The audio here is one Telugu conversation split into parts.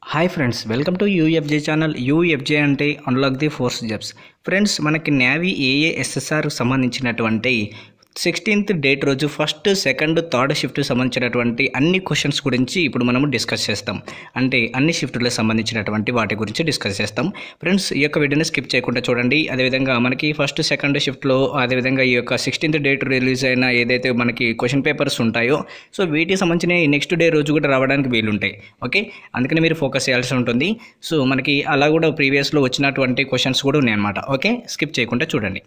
hi friends welcome to UFJ channel UFJ అంటే unlock the force jobs friends మనకి నేవీ ఏఏఎస్ఎస్ఆర్ సంబంధించినటువంటి సిక్స్టీన్త్ డేట్ రోజు ఫస్ట్ సెకండ్ థర్డ్ షిఫ్ట్ సంబంధించినటువంటి అన్ని క్వశ్చన్స్ గురించి ఇప్పుడు మనము డిస్కస్ చేస్తాం అంటే అన్ని షిఫ్టులకు సంబంధించినటువంటి వాటి గురించి డిస్కస్ చేస్తాం ఫ్రెండ్స్ ఈ యొక్క వీడియోని స్కిప్ చేయకుండా చూడండి అదేవిధంగా మనకి ఫస్ట్ సెకండ్ షిఫ్ట్లో అదేవిధంగా ఈ యొక్క సిక్స్టీన్త్ డేట్ రిలీజ్ అయిన ఏదైతే మనకి క్వశ్చన్ పేపర్స్ ఉంటాయో సో వీటికి సంబంధించిన నెక్స్ట్ డే రోజు కూడా రావడానికి వీలుంటాయి ఓకే అందుకని మీరు ఫోకస్ చేయాల్సి ఉంటుంది సో మనకి అలా కూడా ప్రీవియస్లో వచ్చినటువంటి క్వశ్చన్స్ కూడా ఉన్నాయన్నమాట ఓకే స్కిప్ చేయకుండా చూడండి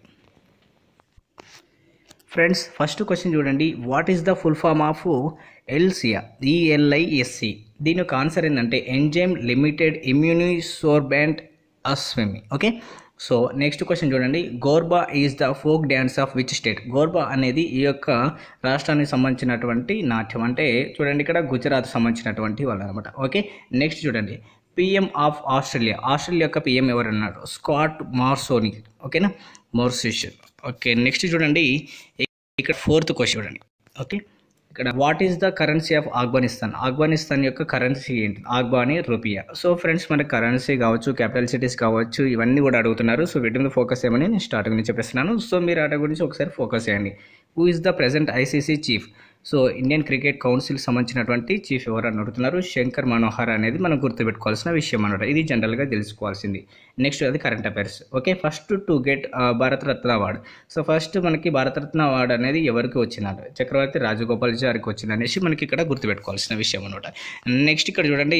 ఫ్రెండ్స్ ఫస్ట్ క్వశ్చన్ చూడండి what is the full form of ELISA ELISC దీని యొక్క ఆన్సర్ ఏంటంటే ఎంజైమ్ లిమిటెడ్ ఇమ్యూనిసోర్బెంట్ అస్విమి ఓకే సో నెక్స్ట్ క్వశ్చన్ చూడండి Garba is the folk dance of which state Garba అనేది ఈ యొక్క రాష్ట్రానికి సంబంధించినటువంటి నాట్యం అంటే చూడండి ఇక్కడ గుజరాత్ సంబంధించినటువంటి వాళ్ళు అనమాట ఓకే నెక్స్ట్ చూడండి పిఎం ఆఫ్ ఆస్ట్రేలియా ఆస్ట్రేలియా యొక్క పిఎం ఎవరు అన్నారు స్కాట్ మార్సోని ఓకేనా మోర్సిషన్ ఓకే నెక్స్ట్ చూడండి ఇక్కడ ఫోర్త్ క్వశ్చన్ చూడండి ఓకే ఇక్కడ what is the currency of Afghanistan Afghanistan యొక్క కరెన్సీ ఏంటి ఆఫ్ఘానీ రూపియా సో ఫ్రెండ్స్ మనకి కరెన్సీ కావచ్చు క్యాపిటల్ సిటీస్ కావచ్చు ఇవన్నీ కూడా అడుగుతున్నారు సో వీటి మీద ఫోకస్ చేయమని నేను స్టార్టింగ్ నుంచి చెప్పేస్తున్నాను సో మీరు వాటి గురించి ఒకసారి ఫోకస్ చేయండి who is the present ICC chief so Indian cricket council సంబంధించినటువంటి చీఫ్ ఎవరు అని అడుగుతున్నారు శంకర్ మనోహర్ అనేది మనం గుర్తుపెట్టుకోవాల్సిన విషయం అనమాట ఇది జనరల్గా తెలుసుకోవాల్సింది నెక్స్ట్ అది current affairs okay first to get Bharat Ratna award so first మనకి భారతరత్న అవార్డు అనేది ఎవరికి వచ్చిందంట చక్రవర్తి రాజగోపాల్చారికి వచ్చింది అనేసి మనకి ఇక్కడ గుర్తుపెట్టుకోవాల్సిన విషయం అనమాట నెక్స్ట్ ఇక్కడ చూడండి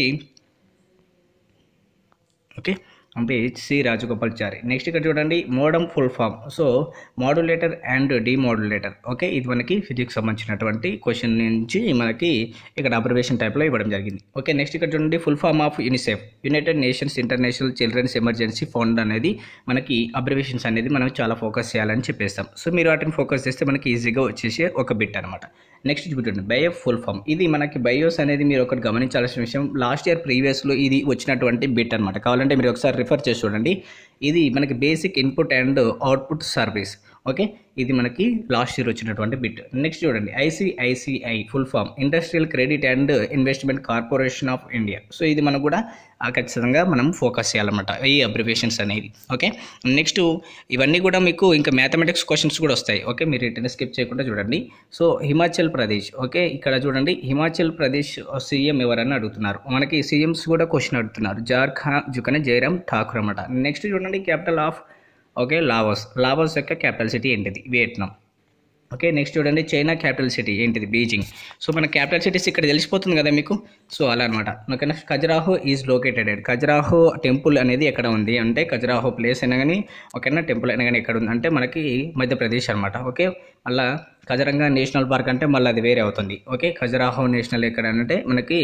ఓకే అంటే సి రాజగోపాల్చారి నెక్స్ట్ ఇక్కడ చూడండి modem full form so modulator and demodulator okay ఇది మనకి ఫిజిక్స్ సంబంధించినటువంటి క్వశ్చన్ నుంచి మనకి ఇక్కడ అబ్జర్వేషన్ టైప్లో ఇవ్వడం జరిగింది ఓకే నెక్స్ట్ ఇక్కడ చూడండి full form of UNICEF United Nations International Children's Emergency Fund అనేది మనకి అబ్జర్వేషన్స్ అనేది మనం చాలా ఫోకస్ చేయాలని చెప్పేస్తాం సో మీరు వాటిని ఫోకస్ చేస్తే మనకి ఈజీగా వచ్చేసే ఒక బిట్ అనమాట నెక్స్ట్ చూడండి బయో ఫుల్ ఫామ్ ఇది మనకి బయోస్ అనేది మీరు ఒకటి గమనించాల్సిన విషయం లాస్ట్ ఇయర్ ప్రీవియస్లో ఇది వచ్చినటువంటి బిట్ అనమాట కావాలంటే మీరు ఒకసారి రిఫర్ చేసి చూడండి ఇది మనకి basic input and output service okay ఇది మనకి లాస్ట్ ఇయర్ వచ్చినటువంటి బిట్ నెక్స్ట్ చూడండి ICICI full form Industrial Credit and Investment Corporation of India so ఇది మనం కూడా ఖచ్చితంగా మనం ఫోకస్ చేయాలన్నమాట ఈ అబ్రివేషన్స్ అనేది ఓకే నెక్స్ట్ ఇవన్నీ కూడా మీకు ఇంకా మ్యాథమెటిక్స్ క్వశ్చన్స్ కూడా వస్తాయి ఓకే మీరు రిటర్న్ స్కిప్ చేయకుండా చూడండి సో హిమాచల్ ప్రదేశ్ ఓకే ఇక్కడ చూడండి హిమాచల్ ప్రదేశ్ సీఎం ఎవరని అడుగుతున్నారు మనకి సీఎంస్ కూడా క్వశ్చన్ అడుగుతున్నారు జార్ఖండ్ జుకనే జయరామ్ ఠాకూర్ అనమాట నెక్స్ట్ చూడండి capital of okay Laos Laos యొక్క క్యాపిటల్ సిటీ ఏంటిది వియట్నాం ఓకే నెక్స్ట్ చూడండి చైనా క్యాపిటల్ సిటీ ఏంటిది బీజింగ్ సో మన క్యాపిటల్ సిటీస్ ఇక్కడ తెలిసిపోతుంది కదా మీకు సో అలా అనమాట ఓకేనా Khajuraho is located Khajuraho temple అనేది ఎక్కడ ఉంది అంటే ఖజరాహో ప్లేస్ అయినా కానీ ఓకేనా టెంపుల్ అయినా కానీ ఎక్కడ ఉంది అంటే మనకి మధ్యప్రదేశ్ అనమాట ఓకే మళ్ళీ ఖజరంగా నేషనల్ పార్క్ అంటే మళ్ళీ అది వేరే అవుతుంది ఓకే ఖజరాహో నేషనల్ ఎక్కడ అంటే మనకి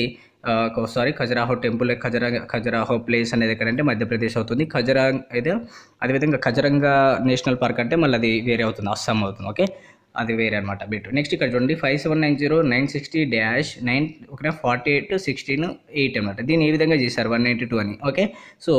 sorry Khajuraho temple Khajura Khajuraho place అనేది ఎక్కడంటే మధ్యప్రదేశ్ అవుతుంది ఖజరా అయితే అదేవిధంగా ఖజరంగా నేషనల్ పార్క్ అంటే మళ్ళీ అది వేరే అవుతుంది అస్సాం అవుతుంది ఓకే అది వేరే అనమాట బిట్ నెక్స్ట్ ఇక్కడ చూడండి five seven nine zero nine sixty dash nine okay forty eight sixteen eight అనమాట దీన్ని ఏ విధంగా చేశారు వన్ నైంటీ టూ అని ఓకే సో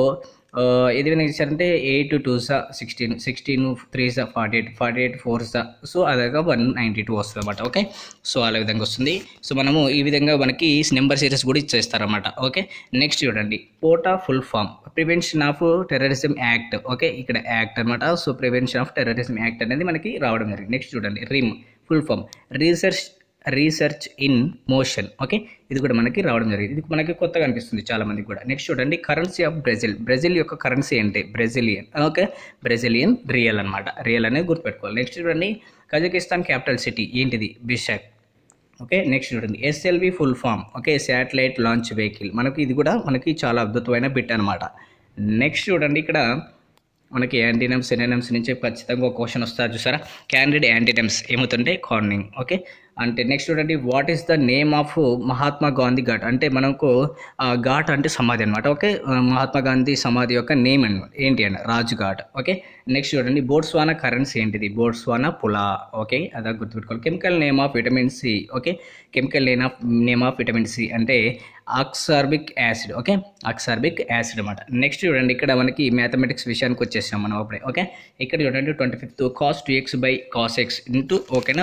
ఏది విధంగా చేశారంటే ఎయిట్ టూ సా సిక్స్టీన్ సిక్స్టీన్ త్రీ సా forty eight forty eight four సా సో అదగా వన్ నైంటీ టూ వస్తుంది అనమాట ఓకే సో అలా విధంగా వస్తుంది సో మనము ఈ విధంగా మనకి నెంబర్ సిరీస్ కూడా ఇచ్చేస్తారన్నమాట ఓకే నెక్స్ట్ చూడండి POTA full form prevention of terrorism act okay ఇక్కడ యాక్ట్ అనమాట so prevention of terrorism act అనేది మనకి రావడం జరిగింది నెక్స్ట్ చూడండి RIM full form research research in motion okay ఇది కూడా మనకి రావడం జరిగింది ఇది మనకి కొత్తగా అనిపిస్తుంది చాలా మందికి కూడా నెక్స్ట్ చూడండి కరెన్సీ ఆఫ్ బ్రెజిల్ బ్రెజిల్ యొక్క కరెన్సీ ఏంటి బ్రెజిలియన్ ఓకే బ్రెజిలియన్ రియల్ అనమాట రియల్ అనేది గుర్తుపెట్టుకోవాలి నెక్స్ట్ చూడండి కజకిస్తాన్ క్యాపిటల్ సిటీ ఏంటిది బిషాక్ ఓకే నెక్స్ట్ చూడండి SLV full form okay satellite launch vehicle మనకి ఇది కూడా మనకి చాలా అద్భుతమైన బిట్ అనమాట నెక్స్ట్ చూడండి ఇక్కడ మనకి యాంటీనమ్స్ ఎనెనమ్స్ నుంచి ఖచ్చితంగా ఒక క్వశ్చన్ వస్తారు చూసారా క్యాండిడ్ యాంటీనమ్స్ ఏమవుతుంటే కార్నింగ్ ఓకే అంటే నెక్స్ట్ చూడండి what is the name of Mahatma Gandhi Ghat అంటే మనకు ఘాట్ అంటే సమాధి అనమాట ఓకే మహాత్మా గాంధీ సమాధి యొక్క నేమ్ అనమాట ఏంటి అండి రాజ్ ఘాట్ ఓకే నెక్స్ట్ చూడండి బోట్స్వానా కరెన్సీ ఏంటిది బోట్స్వానా పులా ఓకే అదా గుర్తుపెట్టుకోవాలి chemical name of vitamin C okay chemical name of name of vitamin C అంటే ascorbic acid okay ascorbic acid అనమాట నెక్స్ట్ చూడండి ఇక్కడ మనకి మ్యాథమెటిక్స్ విషయానికి వచ్చేసాం మనం అప్పుడే ఓకే ఇక్కడ చూడండి twenty fifth cos two x by cos x into ఓకేనా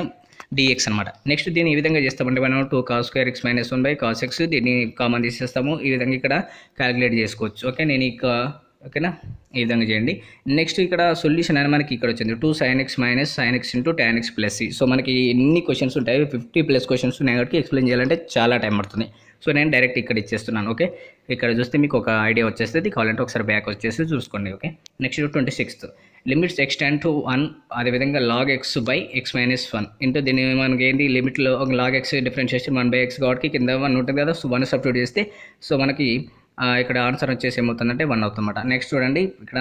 డిఎక్స్ అనమాట నెక్స్ట్ దీన్ని ఈ విధంగా చేస్తామంటే మనం two cos square x minus one by cos x దీన్ని కామన్ తీసేస్తాము ఈ విధంగా ఇక్కడ క్యాలిక్యులేట్ చేసుకోవచ్చు ఓకే నేను ఇక ఓకేనా ఈ విధంగా చేయండి నెక్స్ట్ ఇక్కడ సొల్యూషన్ అని మనకి ఇక్కడ వచ్చింది two sine x minus sine x into tan x plus so మనకి ఎన్ని క్వశ్చన్స్ ఉంటాయి ఫిఫ్టీ ప్లస్ క్వశ్చన్స్ ఉన్నాయి కాబట్టి ఎక్స్ప్లెయిన్ చేయాలంటే చాలా టైం పడుతుంది సో నేను డైరెక్ట్ ఇక్కడ ఇచ్చేస్తున్నాను ఓకే ఇక్కడ చూస్తే మీకు ఒక ఐడియా వచ్చేస్తుంది కావాలంటే ఒకసారి బ్యాక్ వచ్చేసి చూసుకోండి okay next twenty sixth limits x tends to one అదేవిధంగా log x by x minus one into దీన్ని మనకి ఏంటి లిమిట్లో ఒక log x differentiation one by x కాబట్టి కింద వన్ ఉంటుంది కదా సో వన్ సబ్స్టిట్యూట్ చేస్తే సో మనకి ఆ, ఇక్కడ ఆన్సర్ వచ్చేసి ఏమవుతుందంటే వన్ అవుతుందన్నమాట నెక్స్ట్ చూడండి ఇక్కడ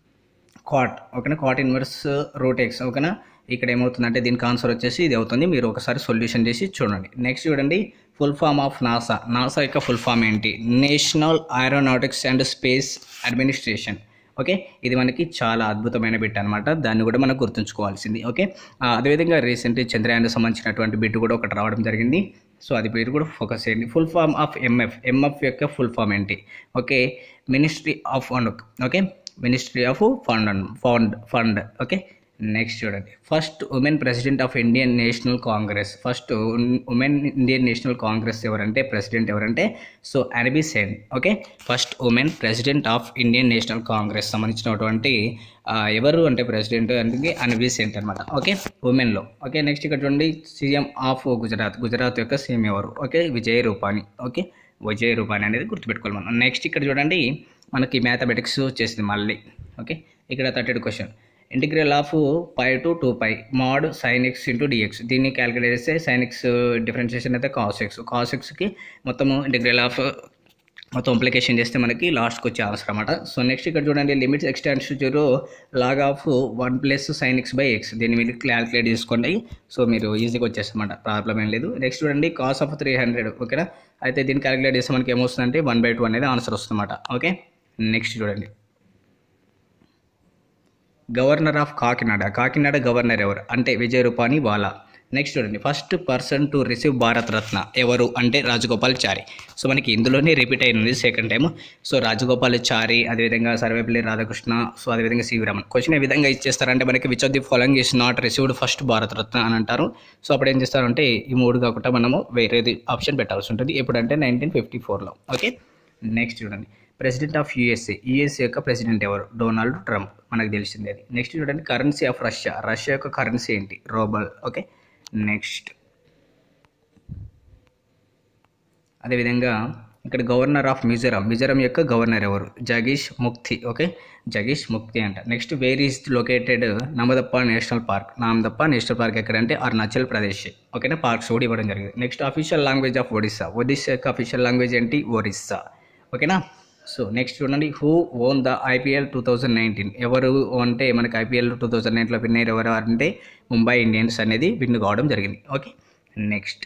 కాట్ ఓకేనా కాట్ ఇన్వర్స్ రూట్ ఎక్స్ ఓకేనా ఇక్కడ ఏమవుతుందంటే దీనికి ఆన్సర్ వచ్చేసి ఇది అవుతుంది మీరు ఒకసారి సొల్యూషన్ చేసి చూడండి నెక్స్ట్ చూడండి full form of NASA NASA యొక్క ఫుల్ ఫామ్ ఏంటి National Aeronautics and Space Administration okay ఇది మనకి చాలా అద్భుతమైన బిట్ అనమాట దాన్ని కూడా మనం గుర్తుంచుకోవాల్సింది ఓకే ఆ, అదేవిధంగా రీసెంట్ చంద్రయాన్ సంబంధించినటువంటి బిట్ కూడా ఒకటి రావడం జరిగింది సో అది మీరు కూడా ఫోకస్ చేయండి full form of MF MF యొక్క ఫుల్ ఫామ్ ఏంటి okay ministry of fund okay ministry of fund fund fund okay next చూడండి first women president of Indian National Congress first women Indian National Congress ఎవరంటే ప్రెసిడెంట్ ఎవరంటే సో అరబీ Besant okay first women president of Indian National Congress సంబంధించినటువంటి ఆ, ఎవరు అంటే ప్రెసిడెంట్ అంటే అన్వీ సెంట్ అనమాట ఓకే ఉమెన్లో ఓకే నెక్స్ట్ ఇక్కడ చూడండి సీఎం ఆఫ్ గుజరాత్ గుజరాత్ యొక్క సీఎం ఎవరు ఓకే విజయ్ రూపాని ఓకే విజయ్ రూపాని అనేది గుర్తుపెట్టుకోవాలి మనం నెక్స్ట్ ఇక్కడ చూడండి మనకి మ్యాథమెటిక్స్ వచ్చేసింది మళ్ళీ ఓకే ఇక్కడ thirty question integral of pi to two pi mod sine x into dx దీన్ని క్యాలిక్యులేట్ చేస్తే సైన్ ఎక్స్ డిఫరెన్షియేషన్ అయితే కాస్ ఎక్స్ కాస్ ఎక్స్కి మొత్తము ఇంటిగ్రల్ ఆఫ్ మొత్తం అప్లికేషన్ చేస్తే మనకి లాస్ట్కి వచ్చే ఆన్సర్ అనమాట సో నెక్స్ట్ ఇక్కడ చూడండి limits x tends zero log of one plus sine x by x దీన్ని మీరు క్యాలిక్యులేట్ చేసుకోండి సో మీరు ఈజీగా వచ్చేస్తామాట ప్రాబ్లం ఏం లేదు నెక్స్ట్ చూడండి కాస్ ఆఫ్ త్రీ హండ్రెడ్ ఓకేనా అయితే దీన్ని క్యాలిక్యులేట్ చేస్తే మనకి ఏమొస్తుందంటే వన్ బై టూ అనేది ఆన్సర్ వస్తుందన్నమాట ఓకే నెక్స్ట్ చూడండి governor of Kakinada Kakinada governor ఎవరు అంటే విజయ రూపాని వాలా నెక్స్ట్ చూడండి first person to receive Bharat Ratna ఎవరు అంటే రాజగోపాల్ చారి సో మనకి ఇందులోనే రిపీట్ అయినది second time so Rajagopal Chari అదేవిధంగా సర్వేపల్లి రాధాకృష్ణ సో అదేవిధంగా సివి రమణ్ క్వశ్చన్ ఏ విధంగా ఇచ్చేస్తారంటే మనకి which of the following is not received first Bharat Ratna అని అంటారు సో అప్పుడు ఏం చేస్తారంటే ఈ మూడు కాకుండా మనము వేరేది ఆప్షన్ పెట్టాల్సి ఉంటుంది ఎప్పుడంటే నైన్టీన్ ఫిఫ్టీ ఫోర్లో ఓకే నెక్స్ట్ చూడండి ప్రెసిడెంట్ ఆఫ్ యూఎస్ఏ యూఎస్ఏ యొక్క ప్రెసిడెంట్ ఎవరు డొనాల్డ్ ట్రంప్ మనకు తెలిసింది అది నెక్స్ట్ చూడండి కరెన్సీ ఆఫ్ రష్యా రష్యా యొక్క కరెన్సీ ఏంటి రోబల్ ఓకే నెక్స్ట్ అదేవిధంగా ఇక్కడ గవర్నర్ ఆఫ్ మిజోరాం మిజోరాం యొక్క గవర్నర్ ఎవరు జగీష్ ముక్తి ఓకే జగీష్ ముక్తి అంట next where is located Namdapha national park Namdapha national park ఎక్కడంటే అరుణాచల్ ప్రదేశ్ ఓకేనా పార్క్స్ కూడా ఇవ్వడం జరిగింది next official language of Odisha Odisha యొక్క అఫీషియల్ లాంగ్వేజ్ ఏంటి ఒరిస్సా ఓకేనా సో నెక్స్ట్ చూడండి who won the IPL two thousand nineteen ఎవరు అంటే మనకి ఐపీఎల్ టూ థౌజండ్ నైన్లో విన్ అయ్యారు ఎవరు అంటే ముంబై ఇండియన్స్ అనేది విన్ కావడం జరిగింది ఓకే నెక్స్ట్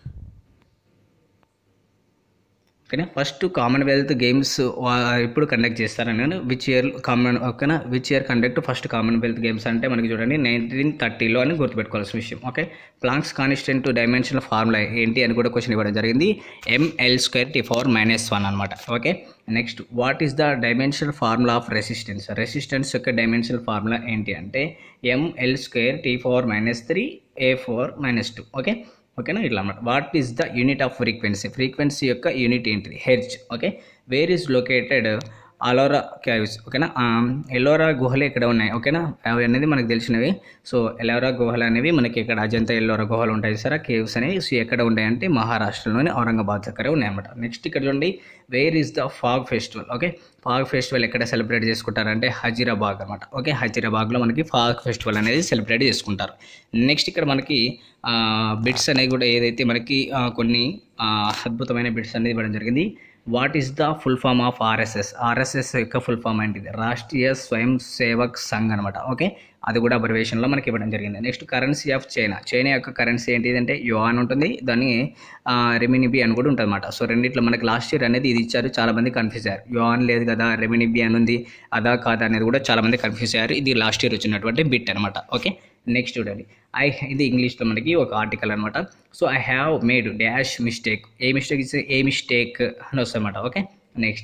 ఓకేనా ఫస్ట్ కామన్వెల్త్ గేమ్స్ ఇప్పుడు కండక్ట్ చేస్తారని విచ్ ఇయర్ కామన్ ఓకేనా which year conduct first Commonwealth Games అంటే మనకి చూడండి నైన్టీన్ థర్టీలో అని గుర్తుపెట్టుకోవాల్సిన విషయం okay Planck's constant dimensional formula ఏంటి అని కూడా క్వశ్చన్ ఇవ్వడం జరిగింది ML square T four minus one అనమాట okay next what is the dimensional formula of resistance resistance యొక్క డైమెన్షనల్ ఫార్ములా ఏంటి అంటే ML square T four minus three A four minus two okay ఓకేనా ఇట్లా అనమాట what is the unit off frequency frequency యొక్క యూనిట్ ఏంటిది hertz okay where is located Ellora caves ఓకేనా ఎల్లోరా గుహలు ఇక్కడ ఉన్నాయి ఓకేనా అవి అనేది మనకు తెలిసినవి సో ఎల్లోరా గుహలు అనేవి మనకి ఇక్కడ అజంతా ఎల్లోరా గుహలు ఉంటాయి సార్ కేవ్స్ అనేవి సో ఎక్కడ ఉంటాయంటే మహారాష్ట్రలోని ఔరంగాబాద్ దగ్గర ఉన్నాయన్నమాట నెక్స్ట్ ఇక్కడ చూడండి where is the fog festival okay fog festival ఎక్కడ సెలబ్రేట్ చేసుకుంటారంటే హజీరాబాగ్ అనమాట ఓకే హజీరాబాగ్లో మనకి ఫాగ్ ఫెస్టివల్ అనేది సెలబ్రేట్ చేసుకుంటారు నెక్స్ట్ ఇక్కడ మనకి బిట్స్ అనేవి కూడా ఏదైతే మనకి ఆ, కొన్ని ఆ, అద్భుతమైన బిట్స్ అనేది ఇవ్వడం జరిగింది what is the full form of RSS RSS యొక్క ఫుల్ ఫామ్ ఏంటిది రాష్ట్రీయ స్వయం సేవక్ సంఘ్ అనమాట ఓకే అది కూడా అబ్రివేషన్లో మనకి ఇవ్వడం జరిగింది next currency of China China యొక్క కరెన్సీ ఏంటిది అంటే యువాన్ ఉంటుంది దాన్ని రెమినిబి అని కూడా ఉంటుంది అనమాట సో రెండిట్లో మనకి లాస్ట్ ఇయర్ అనేది ఇది ఇచ్చారు చాలా మంది కన్ఫ్యూజ్ అయ్యారు యువాన్ లేదు కదా రెమినిబి అని ఉంది అదా కాదా అనేది కూడా చాలా మంది కన్ఫ్యూజ్ అయ్యారు ఇది లాస్ట్ ఇయర్ వచ్చినటువంటి బిట్ అనమాట ఓకే నెక్స్ట్ చూడండి ఐ ఇది ఇంగ్లీష్లో మనకి ఒక ఆర్టికల్ అనమాట so I have made dash mistake a mistake is a mistake అని వస్తుందన్నమాట okay next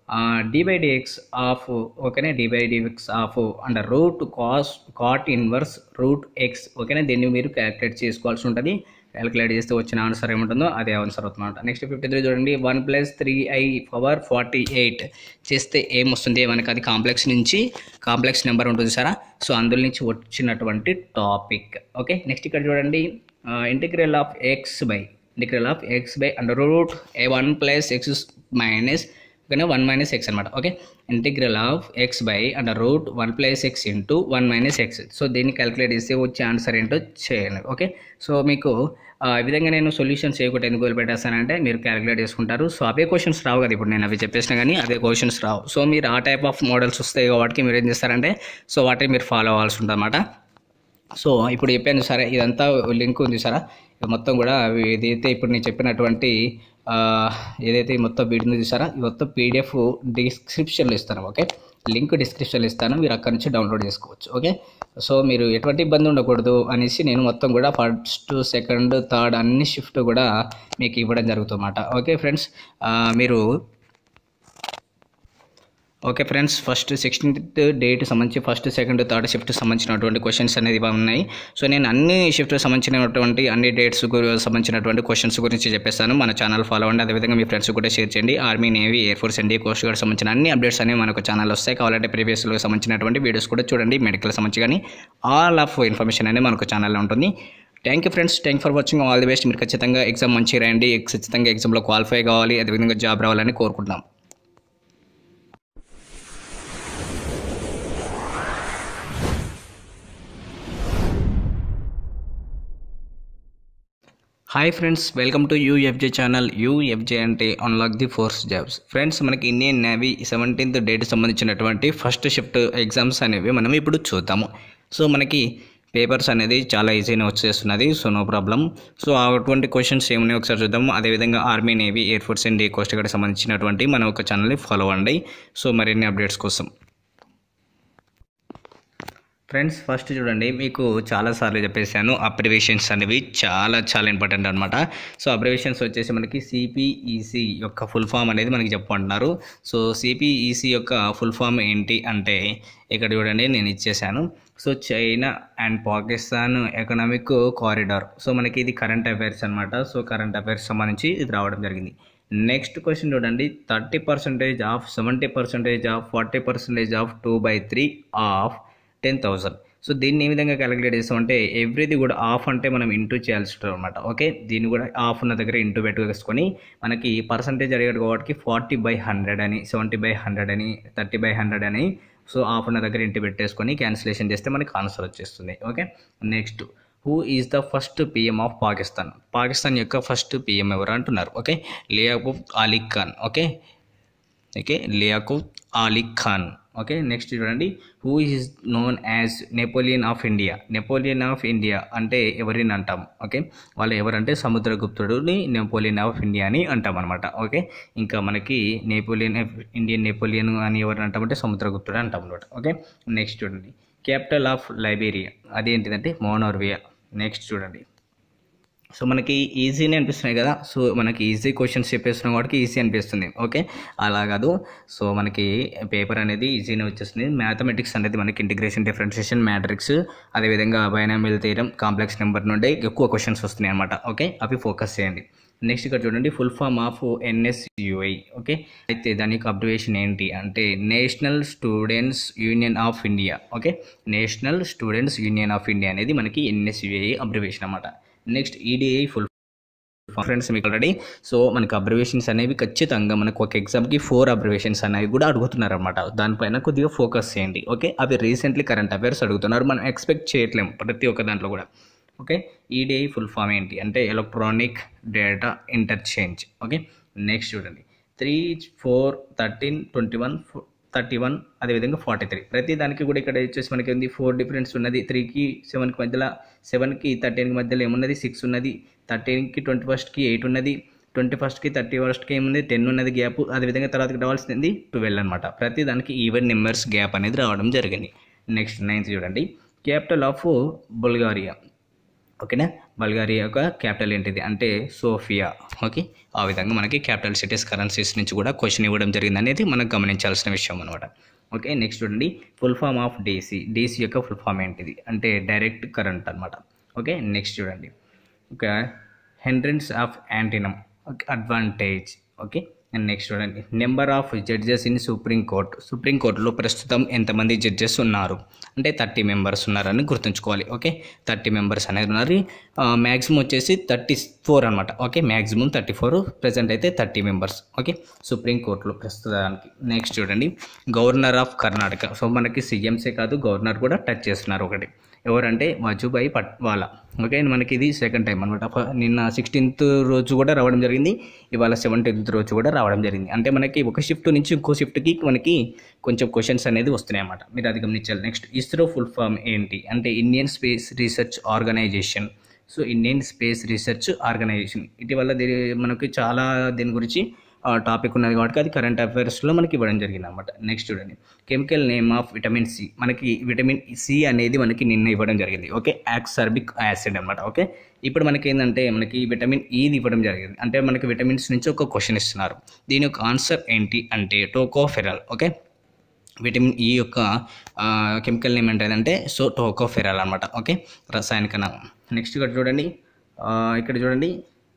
d by dx of ఓకేనా d by dx of and root cos cot inverse root x ఓకేనా దీన్ని మీరు క్యాలిక్యులేట్ చేసుకోవాల్సి ఉంటుంది క్యాలిక్యులేట్ చేస్తే వచ్చిన ఆన్సర్ ఏముంటుందో అదే ఆన్సర్ అవుతుందన్నమాట నెక్స్ట్ ఫిఫ్టీ త్రీ చూడండి one plus three i power forty eight చేస్తే ఏమొస్తుంది మనకి అది కాంప్లెక్స్ నుంచి కాంప్లెక్స్ నెంబర్ ఉంటుంది సారా సో అందులో నుంచి వచ్చినటువంటి టాపిక్ ఓకే నెక్స్ట్ ఇక్కడ చూడండి integral of x by integral of x by under root a one plus x minus ఓకేనా వన్ మైనస్ ఎక్స్ అనమాట okay integral of x by under root one plus x into one minus x so దీన్ని క్యాలిక్యులేట్ చేస్తే వచ్చే ఆన్సర్ ఏంటో చేయండి ఓకే సో మీకు ఆ, ఈ విధంగా నేను సొల్యూషన్స్ చేయకుండా ఎందుకు వదిలిపెట్టేస్తానంటే మీరు క్యాలిక్యులేట్ చేసుకుంటారు సో అవే క్వశ్చన్స్ రావు కదా ఇప్పుడు నేను అవి చెప్పేసిన కానీ అదే క్వశ్చన్స్ రావు సో మీరు ఆ టైప్ ఆఫ్ మోడల్స్ వస్తాయి వాటికి మీరు ఏం చేస్తారంటే సో వాటిని మీరు ఫాలో అవ్వాల్సి ఉంటుంది అనమాట సో ఇప్పుడు చెప్పాను సరే ఇదంతా లింక్ ఉంది సారా ఇది మొత్తం కూడా అవి ఏదైతే ఇప్పుడు నేను చెప్పినటువంటి ఆ, ఏదైతే ఈ మొత్తం వీడియో ఉంది చూసారా ఈ మొత్తం పీడిఎఫ్ డిస్క్రిప్షన్లో ఇస్తాను ఓకే లింక్ డిస్క్రిప్షన్లో ఇస్తాను మీరు అక్కడ నుంచి డౌన్లోడ్ చేసుకోవచ్చు ఓకే సో మీరు ఎటువంటి ఇబ్బంది ఉండకూడదు అనేసి నేను మొత్తం కూడా ఫస్ట్ సెకండ్ థర్డ్ అన్ని షిఫ్ట్ కూడా మీకు ఇవ్వడం జరుగుతుందన్నమాట ఓకే ఫ్రెండ్స్ మీరు okay friends first sixteenth date సంబంధించి ఫస్ట్ సెకండ్ థర్డ్ షిఫ్ట్ సంబంధించినటువంటి క్వశ్చన్స్ అనేది ఇవి ఉన్నాయి సో నేను అన్ని షిఫ్ట్ సంబంధించినటువంటి అన్ని డేట్స్ సంబంధించినటువంటి క్వశ్చన్స్ గురించి చెప్పేస్తాను మన ఛానల్ ఫాలో అవ్వండి అదేవిధంగా మీ ఫ్రెండ్స్ కూడా షేర్ చేయండి army navy air force and coast guard సంబంధించిన అన్ని అప్డేట్స్ అనేవి మనకు ఛానల్ వస్తాయి కావాలంటే ప్రీవియస్లో సంబంధించినటువంటి వీడియోస్ కూడా చూడండి మెడికల్ సంబంధించి కానీ ఆల్ ఆఫ్ ఇన్ఫర్మేషన్ అనేది మనకు ఛానల్లో ఉంటుంది thank you friends thank for watching all the best మీరు ఖచ్చితంగా ఎగ్జామ్ మంచిగా రాయండి ఖచ్చితంగా ఎగ్జామ్లో క్వాలిఫై కావాలి అదేవిధంగా జాబ్ రావాలని కోరుకుంటున్నాం hi friends welcome to UFJ channel UFJ అంటే unlock the force jobs friends మనకి ఇండియన్ నేవీ సెవెంటీన్త్ డేట్ సంబంధించినటువంటి ఫస్ట్ షిఫ్ట్ ఎగ్జామ్స్ అనేవి మనం ఇప్పుడు చూద్దాము సో మనకి పేపర్స్ అనేది చాలా ఈజీగా వచ్చేస్తున్నది సో నో ప్రాబ్లం సో అటువంటి క్వశ్చన్స్ ఏమున్నాయి ఒకసారి చూద్దాం అదేవిధంగా army navy air force and coast guard సంబంధించినటువంటి మన ఒక ఛానల్ని ఫాలో అవ్వండి సో మరిన్ని అప్డేట్స్ కోసం ఫ్రెండ్స్ ఫస్ట్ చూడండి మీకు చాలాసార్లు చెప్పేసాను అబ్రివేషన్స్ అనేవి చాలా చాలా ఇంపార్టెంట్ అనమాట సో అబ్రివేషన్స్ వచ్చేసి మనకి సిపిఈసి యొక్క ఫుల్ ఫామ్ అనేది మనకి చెప్పమంటున్నారు సో సిపిఈసి యొక్క ఫుల్ ఫామ్ ఏంటి అంటే ఇక్కడ చూడండి నేను ఇచ్చేసాను so China and Pakistan economic corridor so మనకి ఇది కరెంట్ అఫైర్స్ అనమాట సో కరెంట్ అఫైర్స్ సంబంధించి ఇది రావడం జరిగింది నెక్స్ట్ క్వశ్చన్ చూడండి thirty percentage of seventy percentage of forty percentage of two by three of ten thousand so దీన్ని ఏ విధంగా క్యాలిక్యులేట్ చేస్తామంటే ఎవ్రీది కూడా ఆఫ్ అంటే మనం ఇంటూ చేయాల్సి ఉంటుంది అనమాట ఓకే దీన్ని కూడా ఆఫ్ ఉన్న దగ్గర ఇంటూ పెట్టుకేసుకొని మనకి పర్సంటేజ్ అడిగాడు కాబట్టి ఫార్టీ బై హండ్రెడ్ అని సెవెంటీ బై హండ్రెడ్ అని థర్టీ బై హండ్రెడ్ అని సో ఆఫ్ ఉన్న దగ్గర ఇంటూ పెట్టేసుకొని క్యాన్సిలేషన్ చేస్తే మనకి ఆన్సర్ వచ్చేస్తుంది okay next who is the first PM of Pakistan Pakistan యొక్క ఫస్ట్ పిఎం ఎవరు అంటున్నారు okay Liaquat Ali Khan okay okay Liaquat Ali Khan okay next చూడండి who is known as Napoleon of India Napoleon of India అంటే ఎవరిని అంటాం ఓకే వాళ్ళు ఎవరంటే సముద్రగుప్తుడుని నెపోలియన్ ఆఫ్ ఇండియా అని అంటాం అనమాట ఓకే ఇంకా మనకి నెపోలియన్ ఇండియన్ నెపోలియన్ అని ఎవరిని అంటామంటే సముద్రగుప్తుడు అంటాం అనమాట ఓకే నెక్స్ట్ చూడండి క్యాపిటల్ ఆఫ్ లైబేరియా అదేంటిదంటే మోనోర్వియా నెక్స్ట్ చూడండి సో మనకి ఈజీనే అనిపిస్తున్నాయి కదా సో మనకి ఈజీ క్వశ్చన్స్ చెప్పేస్తున్నాం కాబట్టి ఈజీ అనిపిస్తుంది ఓకే అలా కాదు సో మనకి పేపర్ అనేది ఈజీనే వచ్చేస్తుంది మ్యాథమెటిక్స్ అనేది మనకి ఇంటిగ్రేషన్ డిఫరెన్షియేషన్ మ్యాట్రిక్స్ అదేవిధంగా బైనామిల్ తీయడం కాంప్లెక్స్ నెంబర్ నుండి ఎక్కువ క్వశ్చన్స్ వస్తున్నాయి అనమాట ఓకే అవి ఫోకస్ చేయండి నెక్స్ట్ ఇక్కడ చూడండి full form of NSUI okay అయితే దాని యొక్క అబ్రివేషన్ ఏంటి అంటే National Students Union of India okay National Students Union of India అనేది మనకి ఎన్ఎస్యుఐ అబ్రివేషన్ అనమాట నెక్స్ట్ ఈడిఐ ఫుల్ ఫ్రెండ్స్ మీకు ఆల్రెడీ సో మనకి అబ్రివేషన్స్ అనేవి ఖచ్చితంగా మనకు ఒక ఎగ్జామ్కి ఫోర్ అబ్రివేషన్స్ అనేవి కూడా అడుగుతున్నారు అనమాట దానిపైన కొద్దిగా ఫోకస్ చేయండి ఓకే అవి రీసెంట్లీ కరెంట్ అఫైర్స్ అడుగుతున్నారు మనం ఎక్స్పెక్ట్ చేయట్లేము ప్రతి ఒక్క దాంట్లో కూడా ఓకే ఈడిఐ ఫుల్ ఫామ్ ఏంటి అంటే electronic data interchange okay next చూడండి three four thirteen twenty one thirty one అదేవిధంగా ఫార్టీ త్రీ ప్రతి దానికి కూడా ఇక్కడ వచ్చేసి మనకి ఉంది ఫోర్ డిఫరెన్స్ ఉన్నది త్రీకి సెవెన్కి మధ్యలో సెవెన్కి థర్టీన్కి మధ్యలో ఏమున్నది సిక్స్ ఉన్నది థర్టీన్కి ట్వంటీ ఫస్ట్కి ఎయిట్ ఉన్నది ట్వంటీ ఫస్ట్కి థర్టీ ఫస్ట్కి ఏముంది టెన్ ఉన్నది గ్యాప్ అదేవిధంగా తర్వాతకి రావాల్సింది ట్వెల్వ్ అనమాట ప్రతి దానికి ఈవెన్ నెంబర్స్ గ్యాప్ అనేది రావడం జరిగింది నెక్స్ట్ నైన్త్ చూడండి క్యాపిటల్ ఆఫ్ బుల్గారియా ఓకేనా బల్గారియా యొక్క క్యాపిటల్ ఏంటిది అంటే సోఫియా ఓకే ఆ విధంగా మనకి క్యాపిటల్ సిటీస్ కరెన్సీస్ నుంచి కూడా క్వశ్చన్ ఇవ్వడం జరిగింది అనేది మనం గమనించాల్సిన విషయం అనమాట ఓకే నెక్స్ట్ చూడండి full form of DC DC యొక్క ఫుల్ ఫామ్ ఏంటిది అంటే డైరెక్ట్ కరెంట్ అనమాట ఓకే నెక్స్ట్ చూడండి ఒక hindrance of antonym okay advantage okay and next చూడండి number of judges in supreme court supreme కోర్టులో ప్రస్తుతం ఎంతమంది జడ్జెస్ ఉన్నారు అంటే థర్టీ మెంబర్స్ ఉన్నారని గుర్తుంచుకోవాలి ఓకే థర్టీ మెంబర్స్ అనేది ఉన్నారు మ్యాక్సిమం వచ్చేసి థర్టీ ఫోర్ అనమాట okay maximum thirty four present అయితే థర్టీ మెంబర్స్ ఓకే సుప్రీం కోర్టులో ప్రస్తుతానికి నెక్స్ట్ చూడండి గవర్నర్ ఆఫ్ కర్ణాటక సో మనకి సీఎంసే కాదు గవర్నర్ కూడా టచ్ చేస్తున్నారు ఒకటి ఎవరంటే వజుభాయ్ పట్వాలా ఓకే మనకి ఇది సెకండ్ టైం అనమాట నిన్న సిక్స్టీన్త్ రోజు కూడా రావడం జరిగింది ఇవాళ సెవెంటీన్త్ రోజు కూడా రావడం జరిగింది అంటే మనకి ఒక షిఫ్ట్ నుంచి ఇంకో షిఫ్ట్కి మనకి కొంచెం క్వశ్చన్స్ అనేది వస్తున్నాయి అన్నమాట మీరు అది గమనించాలి నెక్స్ట్ ఇస్రో ఫుల్ ఫామ్ ఏంటి అంటే Indian Space Research Organisation so Indian Space Research Organisation ఇటీవల దీని మనకి చాలా దీని గురించి టాపిక్ ఉన్నది కాబట్టి అది కరెంట్ అఫైర్స్లో మనకి ఇవ్వడం జరిగింది అనమాట నెక్స్ట్ చూడండి chemical name of vitamin C మనకి విటమిన్ సి అనేది మనకి నిన్న ఇవ్వడం జరిగింది ఓకే యాక్సర్బిక్ యాసిడ్ అనమాట ఓకే ఇప్పుడు మనకి ఏంటంటే మనకి విటమిన్ ఈది ఇవ్వడం జరిగింది అంటే మనకి విటమిన్స్ నుంచి ఒక క్వశ్చన్ ఇస్తున్నారు దీని యొక్క ఆన్సర్ ఏంటి అంటే టోకోఫెరల్ ఓకే విటమిన్ ఈ యొక్క కెమికల్ నేమ్ ఏంటంటే సో టోకోఫెరల్ అనమాట ఓకే రసాయనిక నామం నెక్స్ట్ ఇక్కడ చూడండి ఇక్కడ చూడండి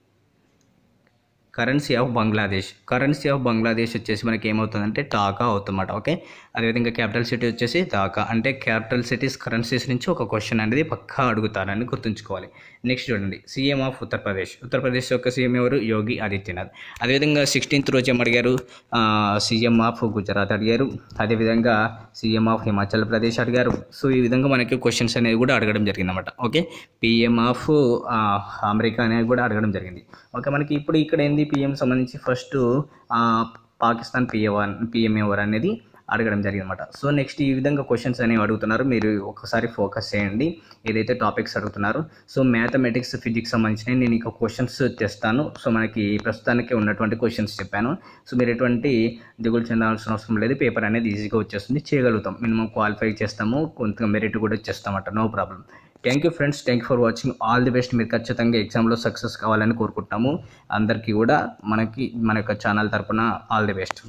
currency of Bangladesh currency of Bangladesh వచ్చేసి మనకి ఏమవుతుందంటే టాకా అవుతుందన్నమాట ఓకే అదేవిధంగా క్యాపిటల్ సిటీ వచ్చేసి ఢాకా అంటే క్యాపిటల్ సిటీస్ కరెన్సీస్ నుంచి ఒక క్వశ్చన్ అనేది పక్కా అడుగుతారని గుర్తుంచుకోవాలి నెక్స్ట్ చూడండి సీఎం ఆఫ్ ఉత్తరప్రదేశ్ ఉత్తరప్రదేశ్ యొక్క సీఎం ఎవరు యోగి ఆదిత్యనాథ్ అదేవిధంగా సిక్స్టీన్త్ రోజు ఏం అడిగారు సీఎం ఆఫ్ గుజరాత్ అడిగారు అదేవిధంగా సీఎం ఆఫ్ హిమాచల్ ప్రదేశ్ అడిగారు సో ఈ విధంగా మనకి క్వశ్చన్స్ అనేది కూడా అడగడం జరిగిందన్నమాట ఓకే పిఎం ఆఫ్ అమెరికా అనేది కూడా అడగడం జరిగింది ఓకే మనకి ఇప్పుడు ఇక్కడ ఏంది పిఎం సంబంధించి ఫస్ట్ పాకిస్తాన్ పిఎం పిఎం ఎవరు అనేది అడగడం జరిగిందన్నమాట సో నెక్స్ట్ ఈ విధంగా క్వశ్చన్స్ అనేవి అడుగుతున్నారు మీరు ఒకసారి ఫోకస్ చేయండి ఏదైతే టాపిక్స్ అడుగుతున్నారు సో మ్యాథమెటిక్స్ ఫిజిక్స్ సంబంధించినవి నేను ఇక క్వశ్చన్స్ తెస్తాను సో మనకి ప్రస్తుతానికి ఉన్నటువంటి క్వశ్చన్స్ చెప్పాను సో మీరు ఎటువంటి దిగులు చెందాల్సిన అవసరం లేదు పేపర్ అనేది ఈజీగా వచ్చేస్తుంది చేయగలుగుతాం మినిమం క్వాలిఫై చేస్తాము కొంత మెరిట్ కూడా వచ్చేస్తామట no problem thank you friends thank you for watching all the best మీరు ఖచ్చితంగా ఎగ్జామ్లో సక్సెస్ కావాలని కోరుకుంటున్నాము అందరికీ కూడా మనకి మన యొక్క ఛానల్ తరపున all the best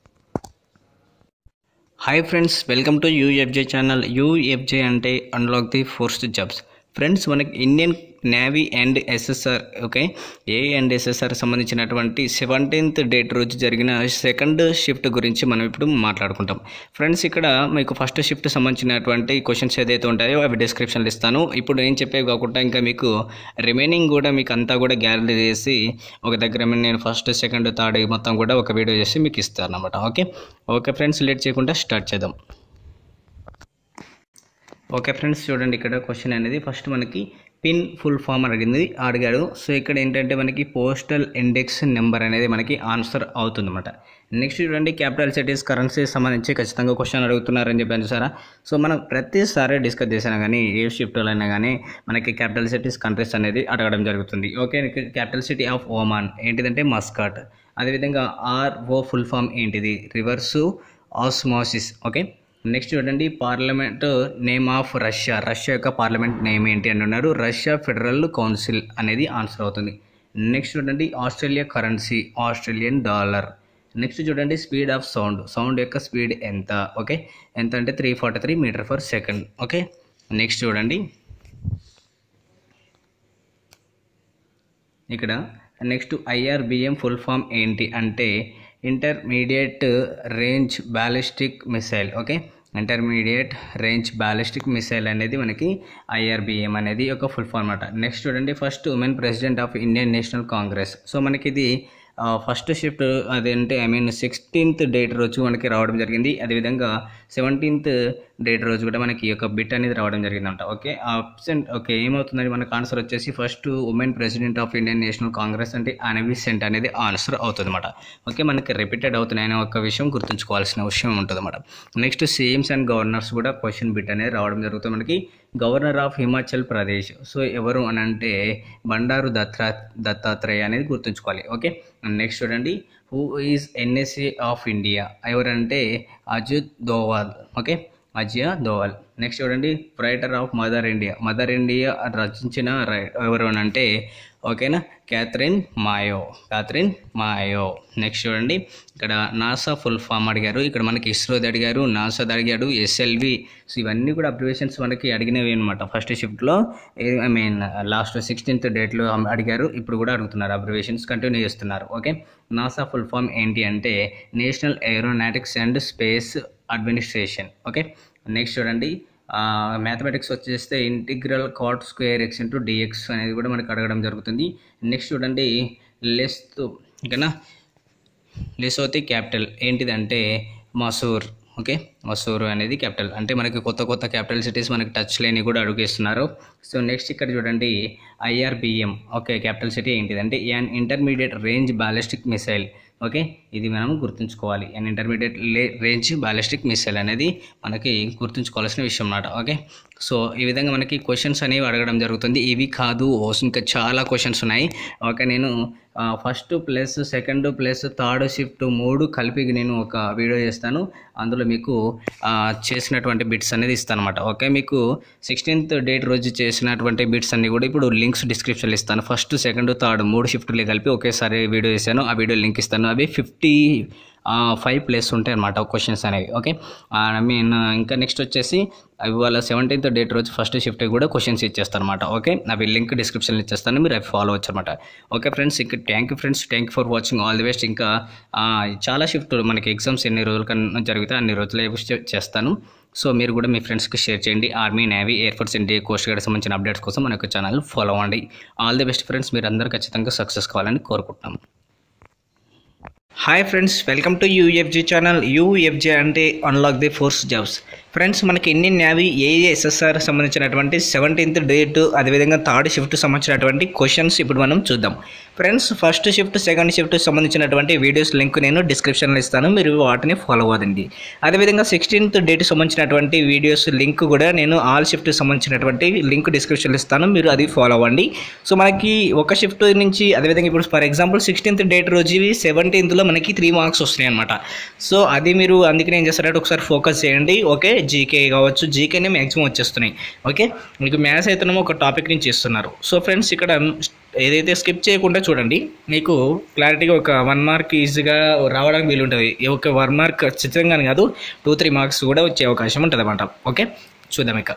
hi friends welcome to UFJ channel UFJ అంటే unlock the force jobs friends మనకి Indian Navy and SSR okay A and SSR సంబంధించినటువంటి సెవెంటీన్త్ డేట్ రోజు జరిగిన సెకండ్ షిఫ్ట్ గురించి మనం ఇప్పుడు మాట్లాడుకుంటాం ఫ్రెండ్స్ ఇక్కడ మీకు ఫస్ట్ షిఫ్ట్ సంబంధించినటువంటి క్వశ్చన్స్ ఏదైతే ఉంటాయో అవి డిస్క్రిప్షన్లో ఇస్తాను ఇప్పుడు నేను చెప్పేవి కాకుండా ఇంకా మీకు రిమైనింగ్ కూడా మీకు అంతా కూడా గ్యారెంటీ చేసి ఒక దగ్గర నేను ఫస్ట్ సెకండ్ థర్డ్ మొత్తం కూడా ఒక వీడియో చేసి మీకు ఇస్తాను అనమాట ఓకే ఓకే ఫ్రెండ్స్ లేట్ చేయకుండా స్టార్ట్ చేద్దాం ఓకే ఫ్రెండ్స్ చూడండి ఇక్కడ క్వశ్చన్ అనేది ఫస్ట్ మనకి పిన్ ఫుల్ ఫామ్ అడిగింది అడిగాడు సో ఇక్కడ ఏంటంటే మనకి పోస్టల్ ఇండెక్స్ నెంబర్ అనేది మనకి ఆన్సర్ అవుతుంది అనమాట నెక్స్ట్ చూడండి క్యాపిటల్ సిటీస్ కరెన్సీ సంబంధించి ఖచ్చితంగా క్వశ్చన్ అడుగుతున్నారని చెప్పాను సారా సో మనం ప్రతిసారి డిస్కస్ చేసినా కానీ ఏ షిఫ్ట్లో అయినా కానీ మనకి క్యాపిటల్ సిటీస్ కంట్రీస్ అనేది అడగడం జరుగుతుంది okay capital city of Oman ఏంటిదంటే మస్కాట్ అదేవిధంగా ఆర్ ఓ ఫుల్ ఫామ్ ఏంటిది రివర్సు ఆస్మోసిస్ ఓకే నెక్స్ట్ చూడండి parliament name of Russia Russia యొక్క పార్లమెంట్ నేమ్ ఏంటి అని ఉన్నారు రష్యా ఫెడరల్ కౌన్సిల్ అనేది ఆన్సర్ అవుతుంది నెక్స్ట్ చూడండి Australia currency Australian dollar next చూడండి స్పీడ్ ఆఫ్ సౌండ్ సౌండ్ యొక్క స్పీడ్ ఎంత ఓకే ఎంత అంటే three forty three meter per second okay next చూడండి ఇక్కడ నెక్స్ట్ ఐఆర్బిఎం ఫుల్ ఫామ్ ఏంటి అంటే intermediate range ballistic missile okay intermediate range ballistic missile అనేది మనకి ఐఆర్బిఎం అనేది ఒక ఫుల్ ఫామ్ అనమాట నెక్స్ట్ చూడండి first women president of Indian National Congress so మనకి ఇది ఫస్ట్ షిఫ్ట్ అదేంటే ఐ మీన్ సిక్స్టీన్త్ డేట్ రోజు మనకి రావడం జరిగింది అదేవిధంగా సెవెంటీన్త్ డేట్ రోజు కూడా మనకి ఈ యొక్క బిట్ అనేది రావడం జరిగిందంట ఓకే ఆప్షన్ ఓకే ఏమవుతుందని మనకు ఆన్సర్ వచ్చేసి first women president of Indian National Congress అంటే అనవిసెంట్ అనేది ఆన్సర్ అవుతుంది అనమాట ఓకే మనకి రిపీటెడ్ అవుతున్నాయనే ఒక విషయం గుర్తుంచుకోవాల్సిన విషయం ఉంటుంది అనమాట నెక్స్ట్ సీఎంస్ అండ్ గవర్నర్స్ కూడా క్వశ్చన్ బిట్ అనేది రావడం జరుగుతుంది మనకి governor of Himachal Pradesh so ఎవరు అని అంటే బండారు దత్తా దత్తాత్రేయ అనేది గుర్తుంచుకోవాలి ఓకే నెక్స్ట్ చూడండి who is NSA of India ఎవరంటే అజిత్ దోవాల్ ఓకే మధ్య దోవల్ నెక్స్ట్ చూడండి writer of Mother India Mother India రచించిన రై- ఎవరు అని అంటే ఓకేనా Katherine Mayo Katherine Mayo next చూడండి ఇక్కడ నాసా ఫుల్ ఫామ్ అడిగారు ఇక్కడ మనకి ఇస్రోది అడిగారు నాసాది అడిగాడు ఎస్ఎల్వి సో ఇవన్నీ కూడా అబ్రివేషన్స్ మనకి అడిగినవి అనమాట ఫస్ట్ షిఫ్ట్లో ఐ మీన్ లాస్ట్ సిక్స్టీన్త్ డేట్లో అడిగారు ఇప్పుడు కూడా అడుగుతున్నారు అబ్రివేషన్స్ కంటిన్యూ చేస్తున్నారు ఓకే నాసా ఫుల్ ఫామ్ ఏంటి అంటే National Aeronautics and Space Administration okay next చూడండి మ్యాథమెటిక్స్ వచ్చేస్తే integral cot square x into dx అనేది కూడా మనకు అడగడం జరుగుతుంది నెక్స్ట్ చూడంండి లెస్ ఓకేనా లెసోతి క్యాపిటల్ ఏంటిదంటే మసూర్ ఓకే మసూర్ అనేది క్యాపిటల్ అంటే మనకి కొత్త కొత్త క్యాపిటల్ సిటీస్ మనకి టచ్ లేని కూడా అడుగేస్తున్నారు సో నెక్స్ట్ ఇక్కడ చూడండి ఐఆర్బిఎం ఓకే క్యాపిటల్ సిటీ ఏంటిదంటే an intermediate range ballistic missile okay ఇది మనం గుర్తుంచుకోవాలి and intermediate range ballistic missile అనేది మనకి గుర్తుంచుకోవాల్సిన విషయం అన్నమాట ఓకే సో ఈ విధంగా మనకి క్వశ్చన్స్ అనేవి అడగడం జరుగుతుంది ఇవి కాదు ఇంకా చాలా క్వశ్చన్స్ ఉన్నాయి ఓకే నేను first plus second plus third shift మూడు కలిపి నేను ఒక వీడియో చేస్తాను అందులో మీకు ఆ, చేసినటువంటి బిట్స్ అనేది ఇస్తాను అనమాట ఓకే మీకు సిక్స్టీన్త్ డేట్ రోజు చేసినటువంటి బిట్స్ అన్ని కూడా ఇప్పుడు లింక్స్ డిస్క్రిప్షన్లో ఇస్తాను ఫస్ట్ సెకండ్ థర్డ్ మూడు షిఫ్ట్లు కలిపి ఒకేసారి వీడియో చేశాను ఆ వీడియో లింక్ ఇస్తాను అవి ఫిఫ్టీ ఫైవ్ ప్లేస్ ఉంటాయి అనమాట క్వశ్చన్స్ అనేవి ఓకే ఐ మీన్ ఇంకా నెక్స్ట్ వచ్చేసి అవి వాళ్ళ సెవెంటీన్త్ డేట్ రోజు ఫస్ట్ షిఫ్ట్ కూడా క్వశ్చన్స్ ఇచ్చేస్తాను అనమాట ఓకే అవి లింక్ డిస్క్రిప్షన్లో ఇచ్చేస్తాను మీరు అవి ఫాలో అవచ్చు అనమాట ఓకే ఫ్రెండ్స్ ఇంకా thank you friends thank you for watching all the best ఇంకా ఆ, చాలా షిఫ్ట్ మనకి ఎగ్జామ్స్ ఎన్ని రోజుల కన్నా జరిగితే అన్ని రోజులే చేస్తాను సో మీరు కూడా మీ ఫ్రెండ్స్కి షేర్ చేయండి army navy air force India coast guard సంబంధించిన అప్డేట్స్ కోసం మన యొక్క ఛానల్ ఫాలో అవ్వండి ఆల్ ది బెస్ట్ ఫ్రెండ్స్ మీరు అందరూ ఖచ్చితంగా సక్సెస్ కావాలని కోరుకుంటున్నాం hi friends welcome to UFG channel UFG అంటే unlock the force jobs friends మనకి ఇండియన్ నేవీ ఏఎస్ఎస్ఆర్ సంబంధించినటువంటి సెవెంటీన్త్ డేట్ అదేవిధంగా థర్డ్ షిఫ్ట్ సంబంధించినటువంటి క్వశ్చన్స్ ఇప్పుడు మనం చూద్దాం friends first shift second shift సంబంధించినటువంటి వీడియోస్ లింక్ నేను డిస్క్రిప్షన్లో ఇస్తాను మీరు వాటిని ఫాలో అవ్వదండి అదేవిధంగా సిక్స్టీన్త్ డేట్ సంబంధించినటువంటి వీడియోస్ లింక్ కూడా నేను ఆల్ షిఫ్ట్ సంబంధించినటువంటి లింక్ డిస్క్రిప్షన్లో ఇస్తాను మీరు అది ఫాలో అవ్వండి సో మనకి ఒక షిఫ్ట్ నుంచి అదేవిధంగా ఇప్పుడు ఫర్ ఎగ్జాంపుల్ సిక్స్టీన్త్ డేట్ రోజు సెవెంటీన్త్లో మనకి త్రీ మార్క్స్ వస్తున్నాయి అనమాట సో అది మీరు అందుకని ఏం చేస్తారంటే ఒకసారి ఫోకస్ చేయండి ఓకే జీకే కావచ్చు జీకేనే మ్యాక్సిమం వచ్చేస్తున్నాయి ఓకే మీకు మ్యాథ్స్ అయితేనేమో ఒక టాపిక్ నుంచి ఇస్తున్నారు సో ఫ్రెండ్స్ ఇక్కడ ఏదైతే స్కిప్ చేయకుండా చూడండి మీకు క్లారిటీగా ఒక వన్ మార్క్ ఈజీగా రావడానికి వీలుంటుంది ఒక వన్ మార్క్ ఖచ్చితంగా కాదు టూ త్రీ మార్క్స్ కూడా వచ్చే అవకాశం ఉంటుంది అన్నమాట ఓకే చూద్దాం ఇక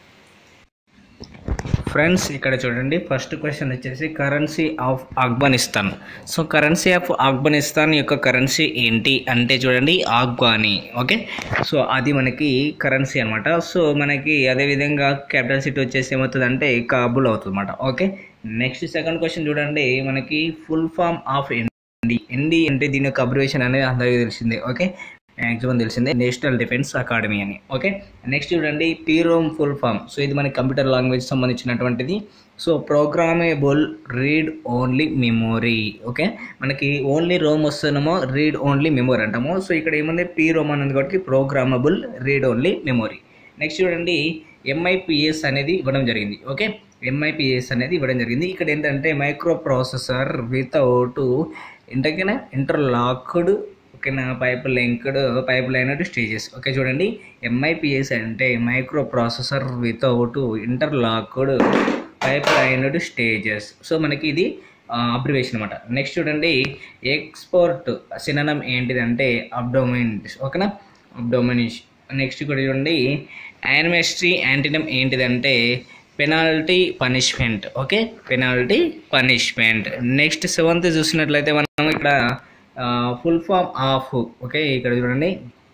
ఫ్రెండ్స్ ఇక్కడ చూడండి ఫస్ట్ క్వశ్చన్ వచ్చేసి currency of Afghanistan so currency of Afghanistan యొక్క కరెన్సీ ఏంటి అంటే చూడండి ఆఫ్ఘానీ ఓకే సో అది మనకి కరెన్సీ అనమాట సో మనకి అదేవిధంగా క్యాపిటల్ సిటీ వచ్చేసి ఏమవుతుందంటే కాబుల్ అవుతుంది అనమాట ఓకే నెక్స్ట్ సెకండ్ క్వశ్చన్ చూడండి మనకి full form of ND ND అంటే దీని యొక్క అబ్రివేషన్ అనేది అందరికీ తెలిసిందే ఓకే మ్యాక్సిమం తెలిసిందే నేషనల్ డిఫెన్స్ అకాడమీ అని ఓకే నెక్స్ట్ చూడండి పీరోమ్ ఫుల్ ఫామ్ సో ఇది మనకి కంప్యూటర్ లాంగ్వేజ్ సంబంధించినటువంటిది so programmable read only memory okay మనకి ఓన్లీ రోమ్ వస్తున్నామో రీడ్ ఓన్లీ మెమొరీ అంటాము సో ఇక్కడ ఏముంది పీ రోమ్ అని ఉంది కాబట్టి programmable read only memory next చూడండి ఎంఐపిఎస్ అనేది ఇవ్వడం జరిగింది ఓకే ఎంఐపిఎస్ అనేది ఇవ్వడం జరిగింది ఇక్కడ ఏంటంటే మైక్రో ప్రాసెసర్ వితౌట్ ఏంటంటే ఇంటర్లాక్డ్ ఓకేనా pipe linked pipeline stages okay చూడండి ఎంఐపిఎస్ అంటే microprocessor without interlocked pipelined stages so మనకి ఇది అబ్రివేషన్ అనమాట నెక్స్ట్ చూడండి ఎక్స్పోర్ట్ సిననం ఏంటిదంటే అబ్డోమిన్ ఓకేనా అబ్డోమినిష్ నెక్స్ట్ కూడా చూడండి యానిమెస్ట్రీ యాంటినమ్ ఏంటిదంటే penalty punishment okay penalty punishment next seventh చూసినట్లయితే మనం ఇక్కడ ఫుల్ ఫామ్ ఆఫ్ ఓకే ఇక్కడ చూడండి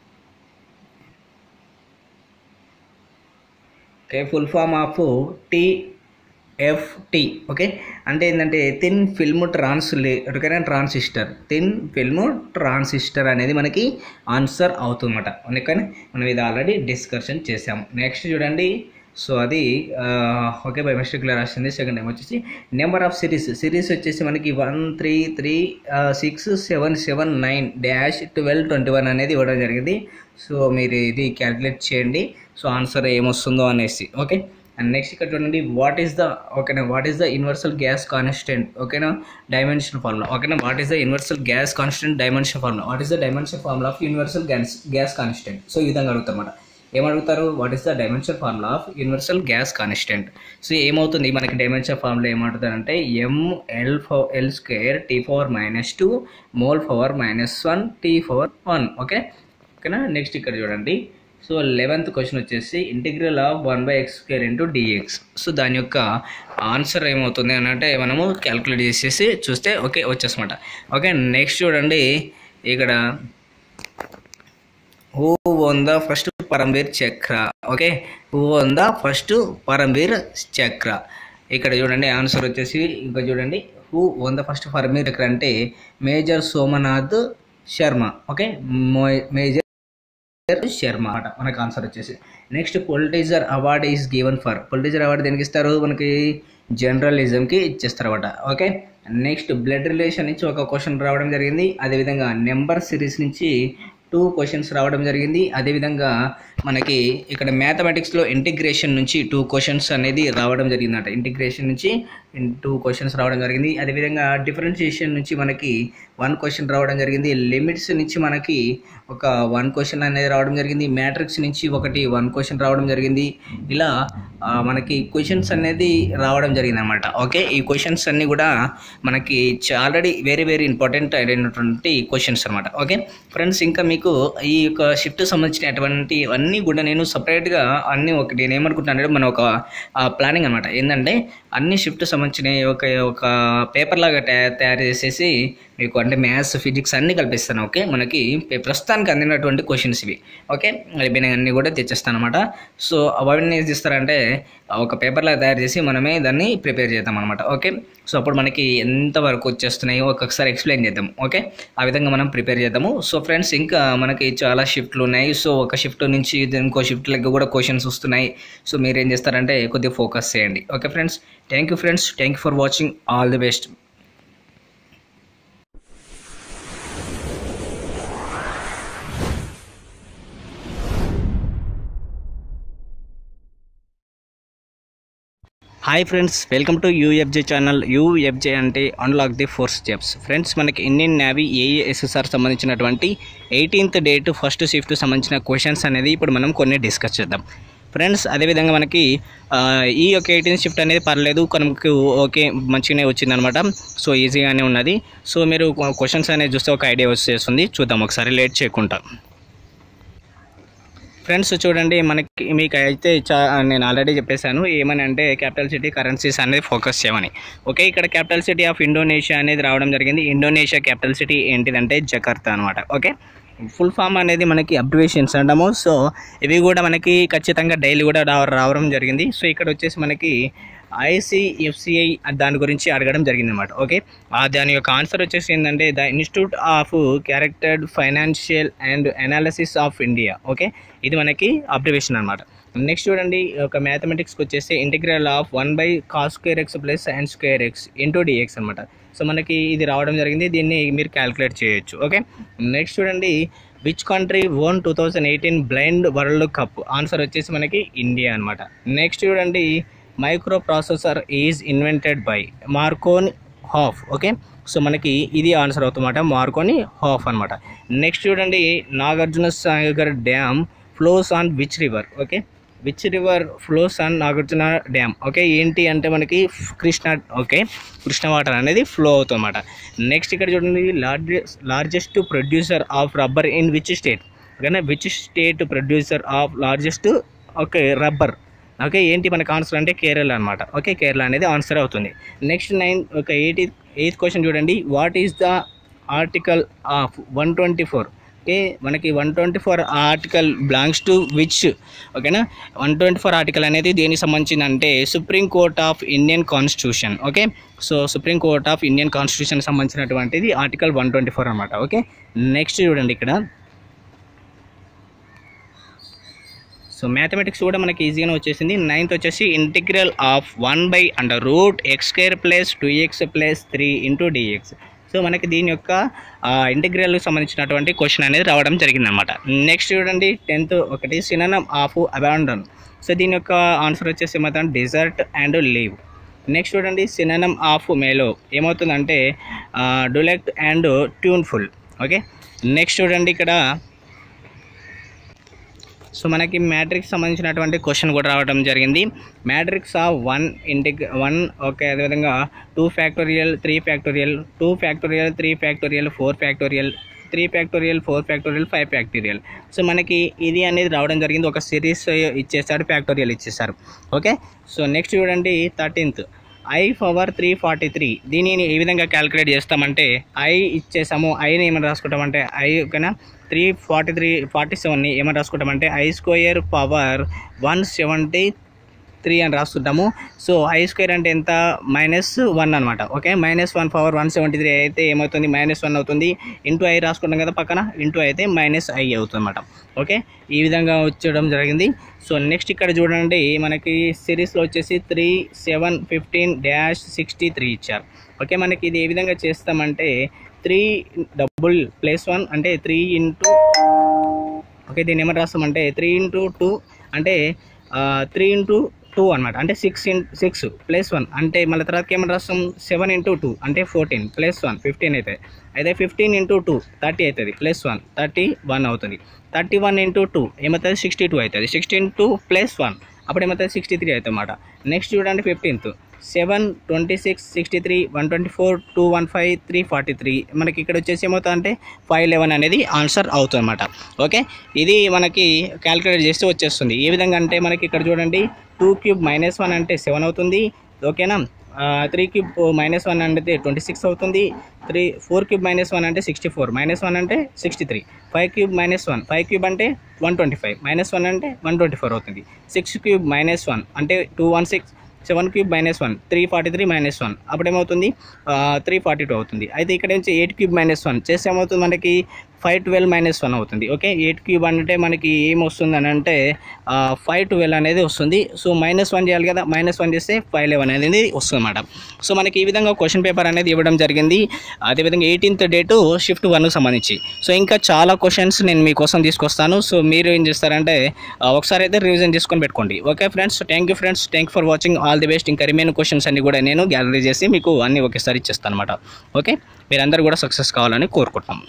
okay full form of T FT okay అంటే ఏంటంటే థిన్ ఫిల్మ్ ట్రాన్స్లే ఓకేనా ట్రాన్సిస్టర్ థిన్ ఫిల్మ్ ట్రాన్సిస్టర్ అనేది మనకి ఆన్సర్ అవుతుందన్నమాట అందుకని మనం ఇది ఆల్రెడీ డిస్కషన్ చేసాము నెక్స్ట్ చూడండి సో అది ఓకే బై మిస్టేక్లో రాసింది సెకండ్ టైం వచ్చేసి నెంబర్ ఆఫ్ సిరీస్ సిరీస్ వచ్చేసి మనకి one three three six seven seven nine dash twelve twenty one అనేది ఇవ్వడం జరిగింది సో మీరు ఇది క్యాలిక్యులేట్ చేయండి సో ఆన్సర్ ఏమొస్తుందో అనేసి ఓకే అండ్ నెక్స్ట్ ఇక్కడ చూడండి వాట్ ఈస్ ద ఓకేనా what is the universal gas constant ఓకేనా డైమెన్షన్ ఫార్ములా ఓకేనా what is the universal gas constant dimension formula what is the dimension formula of universal gas gas constant so ఈ విధంగా అడుగుతారన్నమాట ఏమడుగుతారు what is the dimension formula of universal gas constant so ఏమవుతుంది మనకి డైమెన్షన్ ఫార్ములా ఏమంటుందంటే M L four L square T power minus two mol power minus one tea power one okay ఓకేనా నెక్స్ట్ ఇక్కడ చూడండి సో లెవెంత్ క్వశ్చన్ వచ్చేసి integral of one by x square into dx so దాని యొక్క ఆన్సర్ ఏమవుతుంది అని అంటే మనము క్యాలిక్యులేట్ చేసేసి చూస్తే ఓకే వచ్చేసమాట ఓకే నెక్స్ట్ చూడండి ఇక్కడ who won the first Paramvir Chakra okay who won the first Paramvir Chakra ఇక్కడ చూడండి ఆన్సర్ వచ్చేసి ఇంకా చూడండి who won the first Paramvir Chakra అంటే major Somnath Sharma okay major Sharma అట మనకు ఆన్సర్ వచ్చేసి next Pulitzer award is given for Pulitzer award దేనికి ఇస్తారు మనకి జర్నలిజంకి ఇచ్చేస్తారు అనమాట ఓకే నెక్స్ట్ బ్లడ్ రిలేషన్ నుంచి ఒక క్వశ్చన్ రావడం జరిగింది అదేవిధంగా నెంబర్ సిరీస్ నుంచి టూ క్వశ్చన్స్ రావడం జరిగింది అదేవిధంగా మనకి ఇక్కడ మ్యాథమెటిక్స్లో ఇంటిగ్రేషన్ నుంచి టూ క్వశ్చన్స్ అనేది రావడం జరిగిందట ఇంటిగ్రేషన్ నుంచి టూ క్వశ్చన్స్ రావడం జరిగింది అదేవిధంగా డిఫరెన్షియేషన్ నుంచి మనకి వన్ క్వశ్చన్ రావడం జరిగింది లిమిట్స్ నుంచి మనకి ఒక వన్ క్వశ్చన్ అనేది రావడం జరిగింది మ్యాట్రిక్స్ నుంచి ఒకటి వన్ క్వశ్చన్ రావడం జరిగింది ఇలా ఆ, మనకి క్వశ్చన్స్ అనేది రావడం జరిగింది అనమాట ఓకే ఈ క్వశ్చన్స్ అన్నీ కూడా మనకి ఆల్రెడీ వెరీ వెరీ ఇంపార్టెంట్ అయినటువంటి క్వశ్చన్స్ అనమాట ఓకే ఫ్రెండ్స్ ఇంకా మీకు ఈ యొక్క షిఫ్ట్ సంబంధించినటువంటి అన్నీ కూడా నేను సపరేట్గా అన్నీ ఒక నేను ఏమనుకుంటున్నాను మన ఒక ప్లానింగ్ అనమాట ఏంటంటే అన్ని షిఫ్ట్ సంబంధించిన ఒక ఒక పేపర్ లాగా తయా- తయారు చేసేసి మీకు అంటే మ్యాథ్స్ ఫిజిక్స్ అన్నీ కల్పిస్తాను ఓకే మనకి పే- ప్రస్తుతానికి అందినటువంటి క్వశ్చన్స్ ఇవి ఓకే అయిపోయినాయి అన్నీ కూడా తెచ్చేస్తాను అనమాట సో అవన్నీ ఏం చేస్తారంటే ఒక పేపర్ లాగా తయారు చేసి మనమే దాన్ని ప్రిపేర్ చేద్దాం అనమాట ఓకే సో అప్పుడు మనకి ఎంత వరకు వచ్చేస్తున్నాయో ఒక్కొక్కసారి ఎక్స్ప్లెయిన్ చేద్దాం ఓకే ఆ విధంగా మనం ప్రిపేర్ చేద్దాము సో ఫ్రెండ్స్ ఇంకా మనకి చాలా షిఫ్ట్లు ఉన్నాయి సో ఒక షిఫ్ట్ నుంచి ఇంకో షిఫ్ట్లకి కూడా క్వశ్చన్స్ వస్తున్నాయి సో మీరు ఏం చేస్తారంటే కొద్దిగా ఫోకస్ చేయండి okay friends thank you friends thank you for watching all the best hi friends welcome to UFJ channel UFJ అంటే unlock the four steps friends మనకి ఇండియన్ నేవీ ఏఏఎస్ఎస్ఆర్ సంబంధించినటువంటి ఎయిటీన్త్ డేట్ ఫస్ట్ షిఫ్ట్ సంబంధించిన క్వశ్చన్స్ అనేది ఇప్పుడు మనం కొన్ని డిస్కస్ చేద్దాం ఫ్రెండ్స్ అదేవిధంగా మనకి ఆ, ఈ యొక్క ఎయిటీన్త్ షిఫ్ట్ అనేది పర్లేదు మనకు ఓకే మంచిగానే వచ్చిందనమాట సో ఈజీగానే ఉన్నది సో మీరు క్వశ్చన్స్ అనేది చూస్తే ఒక ఐడియా వచ్చేస్తుంది చూద్దాం ఒకసారి లేట్ చేయకుండా ఫ్రెండ్స్ చూడండి మనకి మీకు అయితే చా నేను ఆల్రెడీ చెప్పేశాను ఏమని అంటే క్యాపిటల్ సిటీ కరెన్సీస్ అనేది ఫోకస్ చేయమని ఓకే ఇక్కడ క్యాపిటల్ సిటీ ఆఫ్ ఇండోనేషియా అనేది రావడం జరిగింది ఇండోనేషియా క్యాపిటల్ సిటీ ఏంటిదంటే జకర్తా అనమాట ఓకే ఫుల్ ఫామ్ అనేది మనకి అబ్రివేషన్స్ అంటాము సో ఇవి కూడా మనకి ఖచ్చితంగా డైలీ కూడా రావ రావడం జరిగింది సో ఇక్కడ వచ్చేసి మనకి ఐసిఎఫ్సిఐ దాని గురించి అడగడం జరిగింది అనమాట ఓకే ఆ దాని యొక్క ఆన్సర్ వచ్చేసి ఏంటంటే the institute of chartered financial and analysis of India okay ఇది మనకి అబ్రివేషన్ అనమాట నెక్స్ట్ చూడండి ఒక మ్యాథమెటిక్స్కి వచ్చేసి integral of one by cos square x plus and square x into dx అనమాట సో మనకి ఇది రావడం జరిగింది దీన్ని మీరు క్యాలిక్యులేట్ చేయొచ్చు ఓకే నెక్స్ట్ చూడండి which country won two thousand eighteen blind world cup answer వచ్చేసి మనకి ఇండియా అనమాట నెక్స్ట్ చూడండి microprocessor is invented by Marconi half okay so మనకి ఇది ఆన్సర్ అవుతుందన్నమాట మార్కోని హాఫ్ అనమాట నెక్స్ట్ చూడండి Nagarjuna Sagar dam flows on which river okay which river flows on Nagarjuna dam okay ఏంటి అంటే మనకి కృష్ణ ఓకే కృష్ణ వాటర్ అనేది ఫ్లో అవుతుందన్నమాట నెక్స్ట్ ఇక్కడ చూడండి largest largest producer of rubber in which state ఓకేనా which state producer of largest okay rubber okay ఏంటి మనకు ఆన్సర్ అంటే కేరళ అనమాట ఓకే కేరళ అనేది ఆన్సర్ అవుతుంది నెక్స్ట్ నైన్ ఒక ఎయిటీ ఎయిత్ క్వశ్చన్ చూడండి what is the article of one twenty four okay మనకి one twenty four article belongs to which ఓకేనా వన్ ట్వంటీ ఫోర్ ఆర్టికల్ అనేది దేనికి సంబంధించింది అంటే supreme court of Indian constitution okay so supreme court of Indian constitution సంబంధించినటువంటిది ఆర్టికల్ వన్ ట్వంటీ ఫోర్ అనమాట ఓకే నెక్స్ట్ చూడండి ఇక్కడ సో మ్యాథమెటిక్స్ కూడా మనకి ఈజీగానే వచ్చేసింది నైన్త్ వచ్చేసి integral of one by under root x square plus two x plus three into dx so మనకి దీని యొక్క ఇంటిగ్రల్కి సంబంధించినటువంటి క్వశ్చన్ అనేది రావడం జరిగిందనమాట నెక్స్ట్ చూడండి టెన్త్ ఒకటి సిననం ఆఫ్ అబాండన్ సో దీని యొక్క ఆన్సర్ వచ్చేసి మాత్రం డిజర్ట్ అండ్ లీవ్ నెక్స్ట్ చూడండి సిననం ఆఫ్ మేలో ఏమవుతుందంటే dulcet and tuneful okay next చూడండి ఇక్కడ సో మనకి మ్యాట్రిక్స్ సంబంధించినటువంటి క్వశ్చన్ కూడా రావడం జరిగింది మ్యాట్రిక్స్ ఆఫ్ వన్ ఇంటిగ్ వన్ ఓకే అదేవిధంగా two factorial three factorial two factorial three factorial four factorial three factorial four factorial five factorial so మనకి ఇది అనేది రావడం జరిగింది ఒక సిరీస్ ఇచ్చేసారు ఫ్యాక్టోరియల్ ఇచ్చేసారు ఓకే సో నెక్స్ట్ చూడండి thirteenth i power three forty three దీనిని ఏ విధంగా క్యాలిక్యులేట్ చేస్తామంటే ఐ ఇచ్చేసాము ఐని ఏమని రాసుకుంటామంటే ఐ ఓకేనా త్రీ ఫార్టీ త్రీ ఫార్టీ సెవెన్ని ఏమని రాసుకుంటామంటే i square power one seventy three అని రాస్తుంటాము సో ఐ స్క్వేర్ అంటే ఎంత మైనస్ వన్ అనమాట okay minus one power one seventy three అయితే ఏమవుతుంది మైనస్ వన్ అవుతుంది ఇంటూ ఐ రాసుకుంటాం కదా పక్కన ఇంటూ అయితే మైనస్ ఐ అవుతుంది అనమాట ఓకే ఈ విధంగా వచ్చడం జరిగింది సో నెక్స్ట్ ఇక్కడ చూడండి మనకి సిరీస్లో వచ్చేసి three seven fifteen dash sixty three ఇచ్చారు ఓకే మనకి ఇది ఏ విధంగా చేస్తామంటే త్రీ డబుల్ ప్లస్ వన్ అంటే త్రీ ఇంటూ ఓకే దీన్ని ఏమని రాస్తామంటే త్రీ ఇంటూ టూ అంటే త్రీ ఇంటూ టూ అనమాట అంటే six in six plus one అంటే మళ్ళీ తర్వాత ఏమని రాస్తాం సెవెన్ ఇంటూ టూ అంటే ఫోర్టీన్ ప్లస్ వన్ ఫిఫ్టీన్ అవుతుంది అయితే ఫిఫ్టీన్ ఇంటూ టూ థర్టీ అవుతుంది ప్లస్ వన్ థర్టీ వన్ అవుతుంది థర్టీ వన్ ఇంటూ టూ ఏమవుతుంది సిక్స్టీ టూ అవుతుంది సిక్స్టీన్ టూ ప్లస్ వన్ అప్పుడు ఏమవుతుంది సిక్స్టీ త్రీ అవుతుంది అన్నమాట నెక్స్ట్ చూడండి fifteenth seven twenty six sixty three one twenty four two one five three forty three మనకి ఇక్కడ వచ్చేసి ఏమవుతుంది అంటే ఫైవ్ లెవెన్ అనేది ఆన్సర్ అవుతుంది అనమాట ఓకే ఇది మనకి క్యాలిక్యులేట్ చేస్తే వచ్చేస్తుంది ఏ విధంగా అంటే మనకి ఇక్కడ చూడండి టూ క్యూబ్ మైనస్ వన్ అంటే సెవెన్ అవుతుంది ఓకేనా త్రీ క్యూబ్ మైనస్ వన్ అంటే ట్వంటీ సిక్స్ అవుతుంది three four cube minus one అంటే సిక్స్టీ ఫోర్ మైనస్ వన్ అంటే sixty three five cube minus one five cube అంటే one twenty five minus one అంటే వన్ ట్వంటీ ఫోర్ అవుతుంది సిక్స్ క్యూబ్ మైనస్ వన్ అంటే two one six seven cube minus one three forty three minus one అప్పుడు ఏమవుతుంది త్రీ ఫార్టీ టూ అవుతుంది అయితే ఇక్కడ నుంచి ఎయిట్ క్యూబ్ మైనస్ వన్ చేస్తే ఏమవుతుంది మనకి ఫైవ్ ట్వెల్వ్ మైనస్ వన్ అవుతుంది ఓకే ఎయిట్ క్యూబ్ అంటే మనకి ఏం వస్తుంది అని అంటే ఫైవ్ ట్వెల్వ్ అనేది వస్తుంది సో మైనస్ వన్ చేయాలి కదా మైనస్ వన్ చేస్తే ఫైవ్ లెవెన్ అనేది వస్తుంది అన్నమాట సో మనకి ఈ విధంగా క్వశ్చన్ పేపర్ అనేది ఇవ్వడం జరిగింది అదేవిధంగా ఎయిటీన్త్ డేటు షిఫ్ట్ వన్కి సంబంధించి సో ఇంకా చాలా క్వశ్చన్స్ నేను మీకోసం తీసుకొస్తాను సో మీరు ఏం చేస్తారంటే ఆ, ఒకసారి అయితే రివిజన్ చేసుకొని పెట్టుకోండి okay friends thank you friends thank for watching all the best ఇంకా రిమైన్ క్వశ్చన్స్ అన్ని కూడా నేను గ్యాలరీ చేసి మీకు అన్ని ఒకేసారి ఇచ్చేస్తాను అనమాట ఓకే మీరందరూ కూడా సక్సెస్ కావాలని కోరుకుంటున్నాం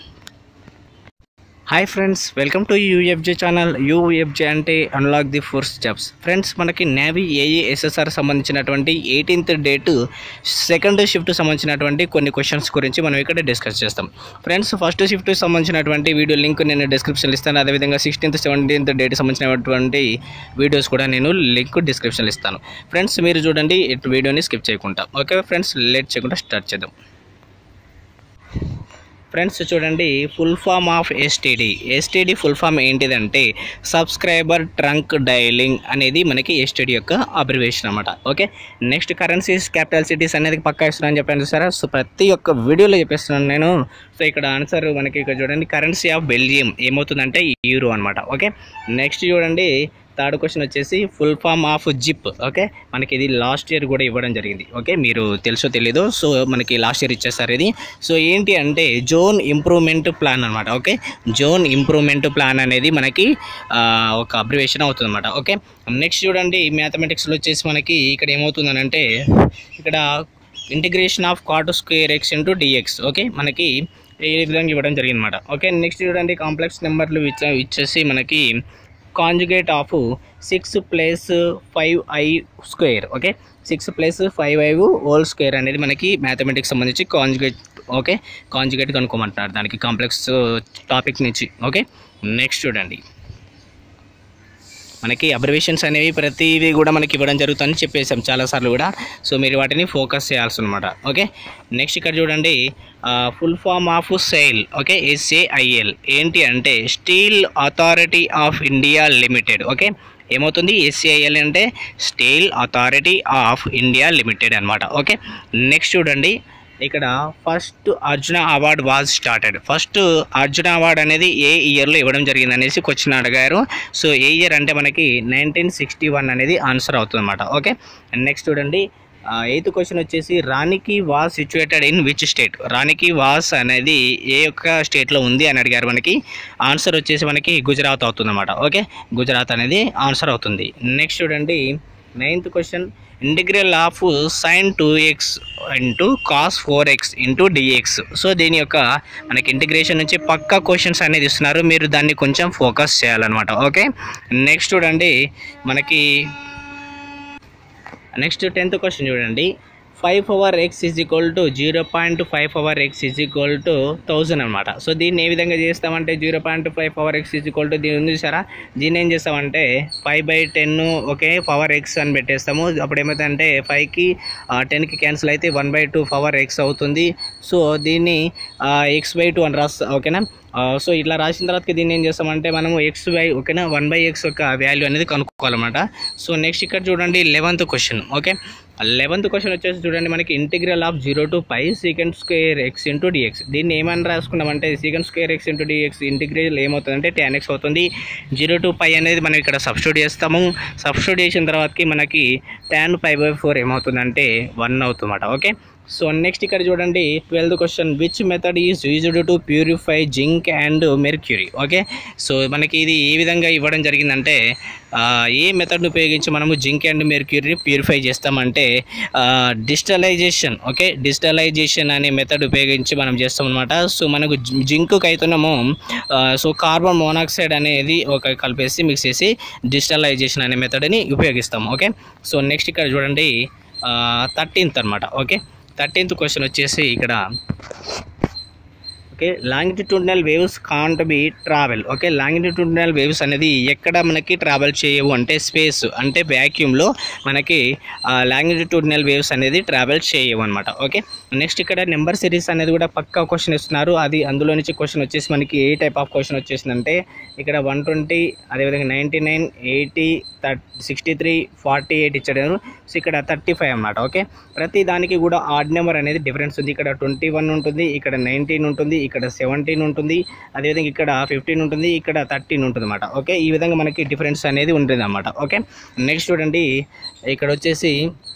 hi friends welcome to UFJ channel UFJ అంటే unlock the force jobs friends మనకి నేవీ ఏఈ ఎస్ఎస్ఆర్ సంబంధించినటువంటి ఎయిటీన్త్ డేట్ సెకండ్ షిఫ్ట్ సంబంధించినటువంటి కొన్ని క్వశ్చన్స్ గురించి మనం ఇక్కడ డిస్కస్ చేస్తాం ఫ్రెండ్స్ ఫస్ట్ షిఫ్ట్ సంబంధించినటువంటి వీడియో లింక్ నేను డిస్క్రిప్షన్లో ఇస్తాను అదేవిధంగా సిక్స్టీన్త్ సెవెంటీన్త్ డేట్ సంబంధించినటువంటి వీడియోస్ కూడా నేను లింక్ డిస్క్రిప్షన్లో ఇస్తాను ఫ్రెండ్స్ మీరు చూడండి ఇటు వీడియోని స్కిప్ చేయకుండా ఓకే ఫ్రెండ్స్ లేట్ చేయకుండా స్టార్ట్ చేద్దాం ఫ్రెండ్స్ చూడండి full form of STD STD full form ఏంటిదంటే సబ్స్క్రైబర్ ట్రంక్ డైలింగ్ అనేది మనకి ఎస్టీడీ యొక్క అబ్రివేషన్ అనమాట okay next currencies capital cities అనేది పక్కా ఇస్తున్నాను చెప్పాను చూసారా సో ప్రతి ఒక్క వీడియోలో చెప్పేస్తున్నాను నేను సో ఇక్కడ ఆన్సర్ మనకి ఇక్కడ చూడండి కరెన్సీ ఆఫ్ బెల్జియం ఏమవుతుందంటే యూరో అనమాట ఓకే నెక్స్ట్ చూడండి థర్డ్ క్వశ్చన్ వచ్చేసి full form of zip okay మనకి ఇది లాస్ట్ ఇయర్ కూడా ఇవ్వడం జరిగింది ఓకే మీరు తెలుసో తెలీదు సో మనకి లాస్ట్ ఇయర్ ఇచ్చేస్తారు ఇది సో ఏంటి అంటే జోన్ ఇంప్రూవ్మెంట్ ప్లాన్ అనమాట ఓకే జోన్ ఇంప్రూవ్మెంట్ ప్లాన్ అనేది మనకి ఆ, ఒక అబ్రివేషన్ అవుతుంది అనమాట ఓకే నెక్స్ట్ చూడండి మ్యాథమెటిక్స్లో వచ్చేసి మనకి ఇక్కడ ఏమవుతుందనంటే ఇక్కడ integration of cot square x into dx okay మనకి ఈ విధంగా ఇవ్వడం జరిగింది అనమాట ఓకే నెక్స్ట్ చూడండి కాంప్లెక్స్ నెంబర్లు ఇచ్చ ఇచ్చేసి మనకి conjugate of six plus five i square okay six plus five i whole square అనేది మనకి మ్యాథమెటిక్స్ సంబంధించి కాంజుగేట్ ఓకే కాంజుగేట్ కనుక్కోమంటున్నారు దానికి కాంప్లెక్స్ టాపిక్ నుంచి ఓకే నెక్స్ట్ చూడండి మనకి అబ్రివేషన్స్ అనేవి ప్రతిదీ కూడా మనకి ఇవ్వడం జరుగుతుందని చెప్పేసాం చాలాసార్లు కూడా సో మీరు వాటిని ఫోకస్ చేయాల్సి అనమాట ఓకే నెక్స్ట్ ఇక్కడ చూడండి full form of SAIL okay SAIL ఏంటి అంటే steel authority of India limited okay ఏమవుతుంది ఎస్ఏఐఎల్ అంటే steel authority of India limited అనమాట ఓకే నెక్స్ట్ చూడండి ఇక్కడ first Arjuna award was started first Arjuna award అనేది ఏ ఇయర్లో ఇవ్వడం జరిగింది అనేసి క్వశ్చన్ అడిగారు సో ఏ ఇయర్ అంటే మనకి నైన్టీన్ సిక్స్టీ వన్ అనేది ఆన్సర్ అవుతుంది అనమాట ఓకే నెక్స్ట్ చూడండి ఎయిత్ క్వశ్చన్ వచ్చేసి రాణికి was situated in which state రాణికి వాస్ అనేది ఏ యొక్క స్టేట్లో ఉంది అని అడిగారు మనకి ఆన్సర్ వచ్చేసి మనకి గుజరాత్ అవుతుంది అనమాట ఓకే గుజరాత్ అనేది ఆన్సర్ అవుతుంది నెక్స్ట్ చూడండి ninth question integral of sin two x into cos four x into dx so దీని యొక్క మనకి ఇంటిగ్రేషన్ నుంచి పక్కా క్వశ్చన్స్ అనేది ఇస్తున్నారు మీరు దాన్ని కొంచెం ఫోకస్ చేయాలన్నమాట ఓకే నెక్స్ట్ చూడండి మనకి నెక్స్ట్ టెన్త్ క్వశ్చన్ చూడండి five power x is equal to zero point five power x is equal to thousand అనమాట సో దీన్ని ఏ విధంగా చేస్తామంటే zero point five power x is equal to దీని ఉంది చూసారా దీన్ని ఏం చేస్తామంటే five by ten okay power x అని పెట్టేస్తాము అప్పుడు ఏమవుతుందంటే ఫైవ్కి టెన్కి క్యాన్సిల్ అయితే one by two power x అవుతుంది సో దీన్ని ఎక్స్ బై టూ అని రాస్తా ఓకేనా సో ఇట్లా రాసిన తర్వాత దీన్ని ఏం చేస్తామంటే మనము ఎక్స్ బై ఓకేనా వన్ బై ఎక్స్ యొక్క వాల్యూ అనేది కనుక్కోవాలన్నమాట సో నెక్స్ట్ ఇక్కడ చూడండి eleventh question okay eleventh question వచ్చేసి చూడండి మనకి integral of zero to pi secant square x into dx దీన్ని ఏమని రాసుకున్నామంటే secant square x into dx integral ఏమవుతుందంటే టెన్ ఎక్స్ అవుతుంది జీరో టు పై అనేది మనం ఇక్కడ సబ్స్టిట్యూట్ చేస్తాము సబ్స్టిట్యూట్ చేసిన తర్వాతకి మనకి టెన్ పై బై ఫోర్ ఏమవుతుందంటే వన్ అవుతుందన్నమాట ఓకే సో నెక్స్ట్ ఇక్కడ చూడండి twelfth question which method is used to purify zinc and mercury okay so మనకి ఇది ఏ విధంగా ఇవ్వడం జరిగిందంటే ఆ, ఏ మెథడ్ని ఉపయోగించి మనము జింక్ అండ్ మెర్క్యూరీని ప్యూరిఫై చేస్తామంటే డిజిటలైజేషన్ ఓకే డిజిటలైజేషన్ అనే మెథడ్ ఉపయోగించి మనం చేస్తాం అనమాట సో మనకు జింక్కి అయితేనేమో ఆ, సో కార్బన్ మోనాక్సైడ్ అనేది ఒక కలిపేసి మిక్స్ చేసి డిజిటలైజేషన్ అనే మెథడ్ని ఉపయోగిస్తాం ఓకే సో నెక్స్ట్ ఇక్కడ చూడండి థర్టీన్త్ అనమాట ఓకే థర్టీన్త్ క్వశ్చన్ వచ్చేసి ఇక్కడ okay longitudinal waves can't be travel okay longitudinal waves అనేది ఎక్కడ మనకి ట్రావెల్ చేయవు అంటే స్పేస్ అంటే వ్యాక్యూమ్లో మనకి లాంగిట్యూడినల్ వేవ్స్ అనేది ట్రావెల్ చేయవు అనమాట ఓకే నెక్స్ట్ ఇక్కడ నెంబర్ సిరీస్ అనేది కూడా పక్కా క్వశ్చన్ ఇస్తున్నారు అది అందులో నుంచి క్వశ్చన్ వచ్చేసి మనకి ఏ టైప్ ఆఫ్ క్వశ్చన్ వచ్చేసిందంటే ఇక్కడ వన్ ట్వంటీ అదేవిధంగా ninety nine eighty thirty sixty three forty eight ఇచ్చాడు సో ఇక్కడ థర్టీ ఫైవ్ అనమాట ఓకే ప్రతి దానికి కూడా ఆడ్ నెంబర్ అనేది డిఫరెన్స్ ఉంది ఇక్కడ ట్వంటీ వన్ ఉంటుంది ఇక్కడ నైన్టీన్ ఉంటుంది ఇక్కడ సెవెంటీన్ ఉంటుంది అదేవిధంగా ఇక్కడ ఫిఫ్టీన్ ఉంటుంది ఇక్కడ థర్టీన్ ఉంటుంది అనమాట ఓకే ఈ విధంగా మనకి డిఫరెన్స్ అనేది ఉంటుంది అనమాట ఓకే నెక్స్ట్ చూడండి ఇక్కడ వచ్చేసి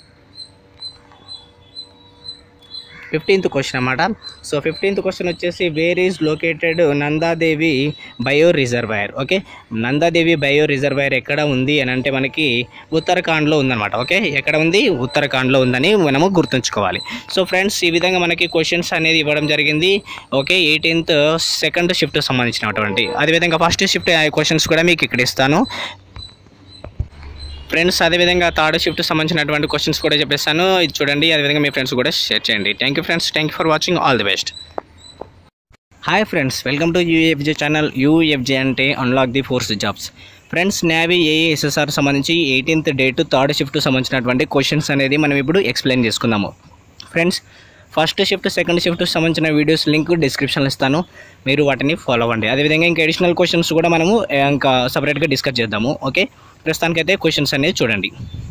ఫిఫ్టీన్త్ క్వశ్చన్ అన్నమాట సో ఫిఫ్టీన్త్ క్వశ్చన్ వచ్చేసి where is located Nanda Devi bio reservoir okay Nanda Devi bio reservoir ఎక్కడ ఉంది అని అంటే మనకి ఉత్తరాఖండ్లో ఉందన్నమాట ఓకే ఎక్కడ ఉంది ఉత్తరాఖండ్లో ఉందని మనము గుర్తుంచుకోవాలి సో ఫ్రెండ్స్ ఈ విధంగా మనకి క్వశ్చన్స్ అనేది ఇవ్వడం జరిగింది ఓకే ఎయిటీన్త్ సెకండ్ షిఫ్ట్ సంబంధించినటువంటి అదేవిధంగా ఫస్ట్ షిఫ్ట్ క్వశ్చన్స్ కూడా మీకు ఇక్కడ ఇస్తాను ఫ్రెండ్స్ అదేవిధంగా థర్డ్ షిఫ్ట్ సంబంధించినటువంటి క్వశ్చన్స్ కూడా చెప్పేస్తాను ఇది చూడండి అదేవిధంగా మీ ఫ్రెండ్స్ కూడా షేర్ చేయండి thank you friends thank you for watching all the best hi friends welcome to UFJ channel UFJ అంటే unlock the force jobs friends navy ASSR సంబంధించి ఎయిటీన్త్ డేట్ థర్డ్ షిఫ్ట్ సంబంధించినటువంటి క్వశ్చన్స్ అనేది మనం ఇప్పుడు ఎక్స్ప్లెయిన్ చేసుకుందాము friends first shift second shift సంబంధించిన వీడియోస్ లింక్ డిస్క్రిప్షన్లో ఇస్తాను మీరు వాటిని ఫాలో అవ్వండి అదేవిధంగా ఇంకా అడిషనల్ క్వశ్చన్స్ కూడా మనము ఏ, ఇంకా సపరేట్గా డిస్కస్ చేద్దాము ఓకే ప్రస్తుతానికైతే క్వశ్చన్స్ అనేది చూడండి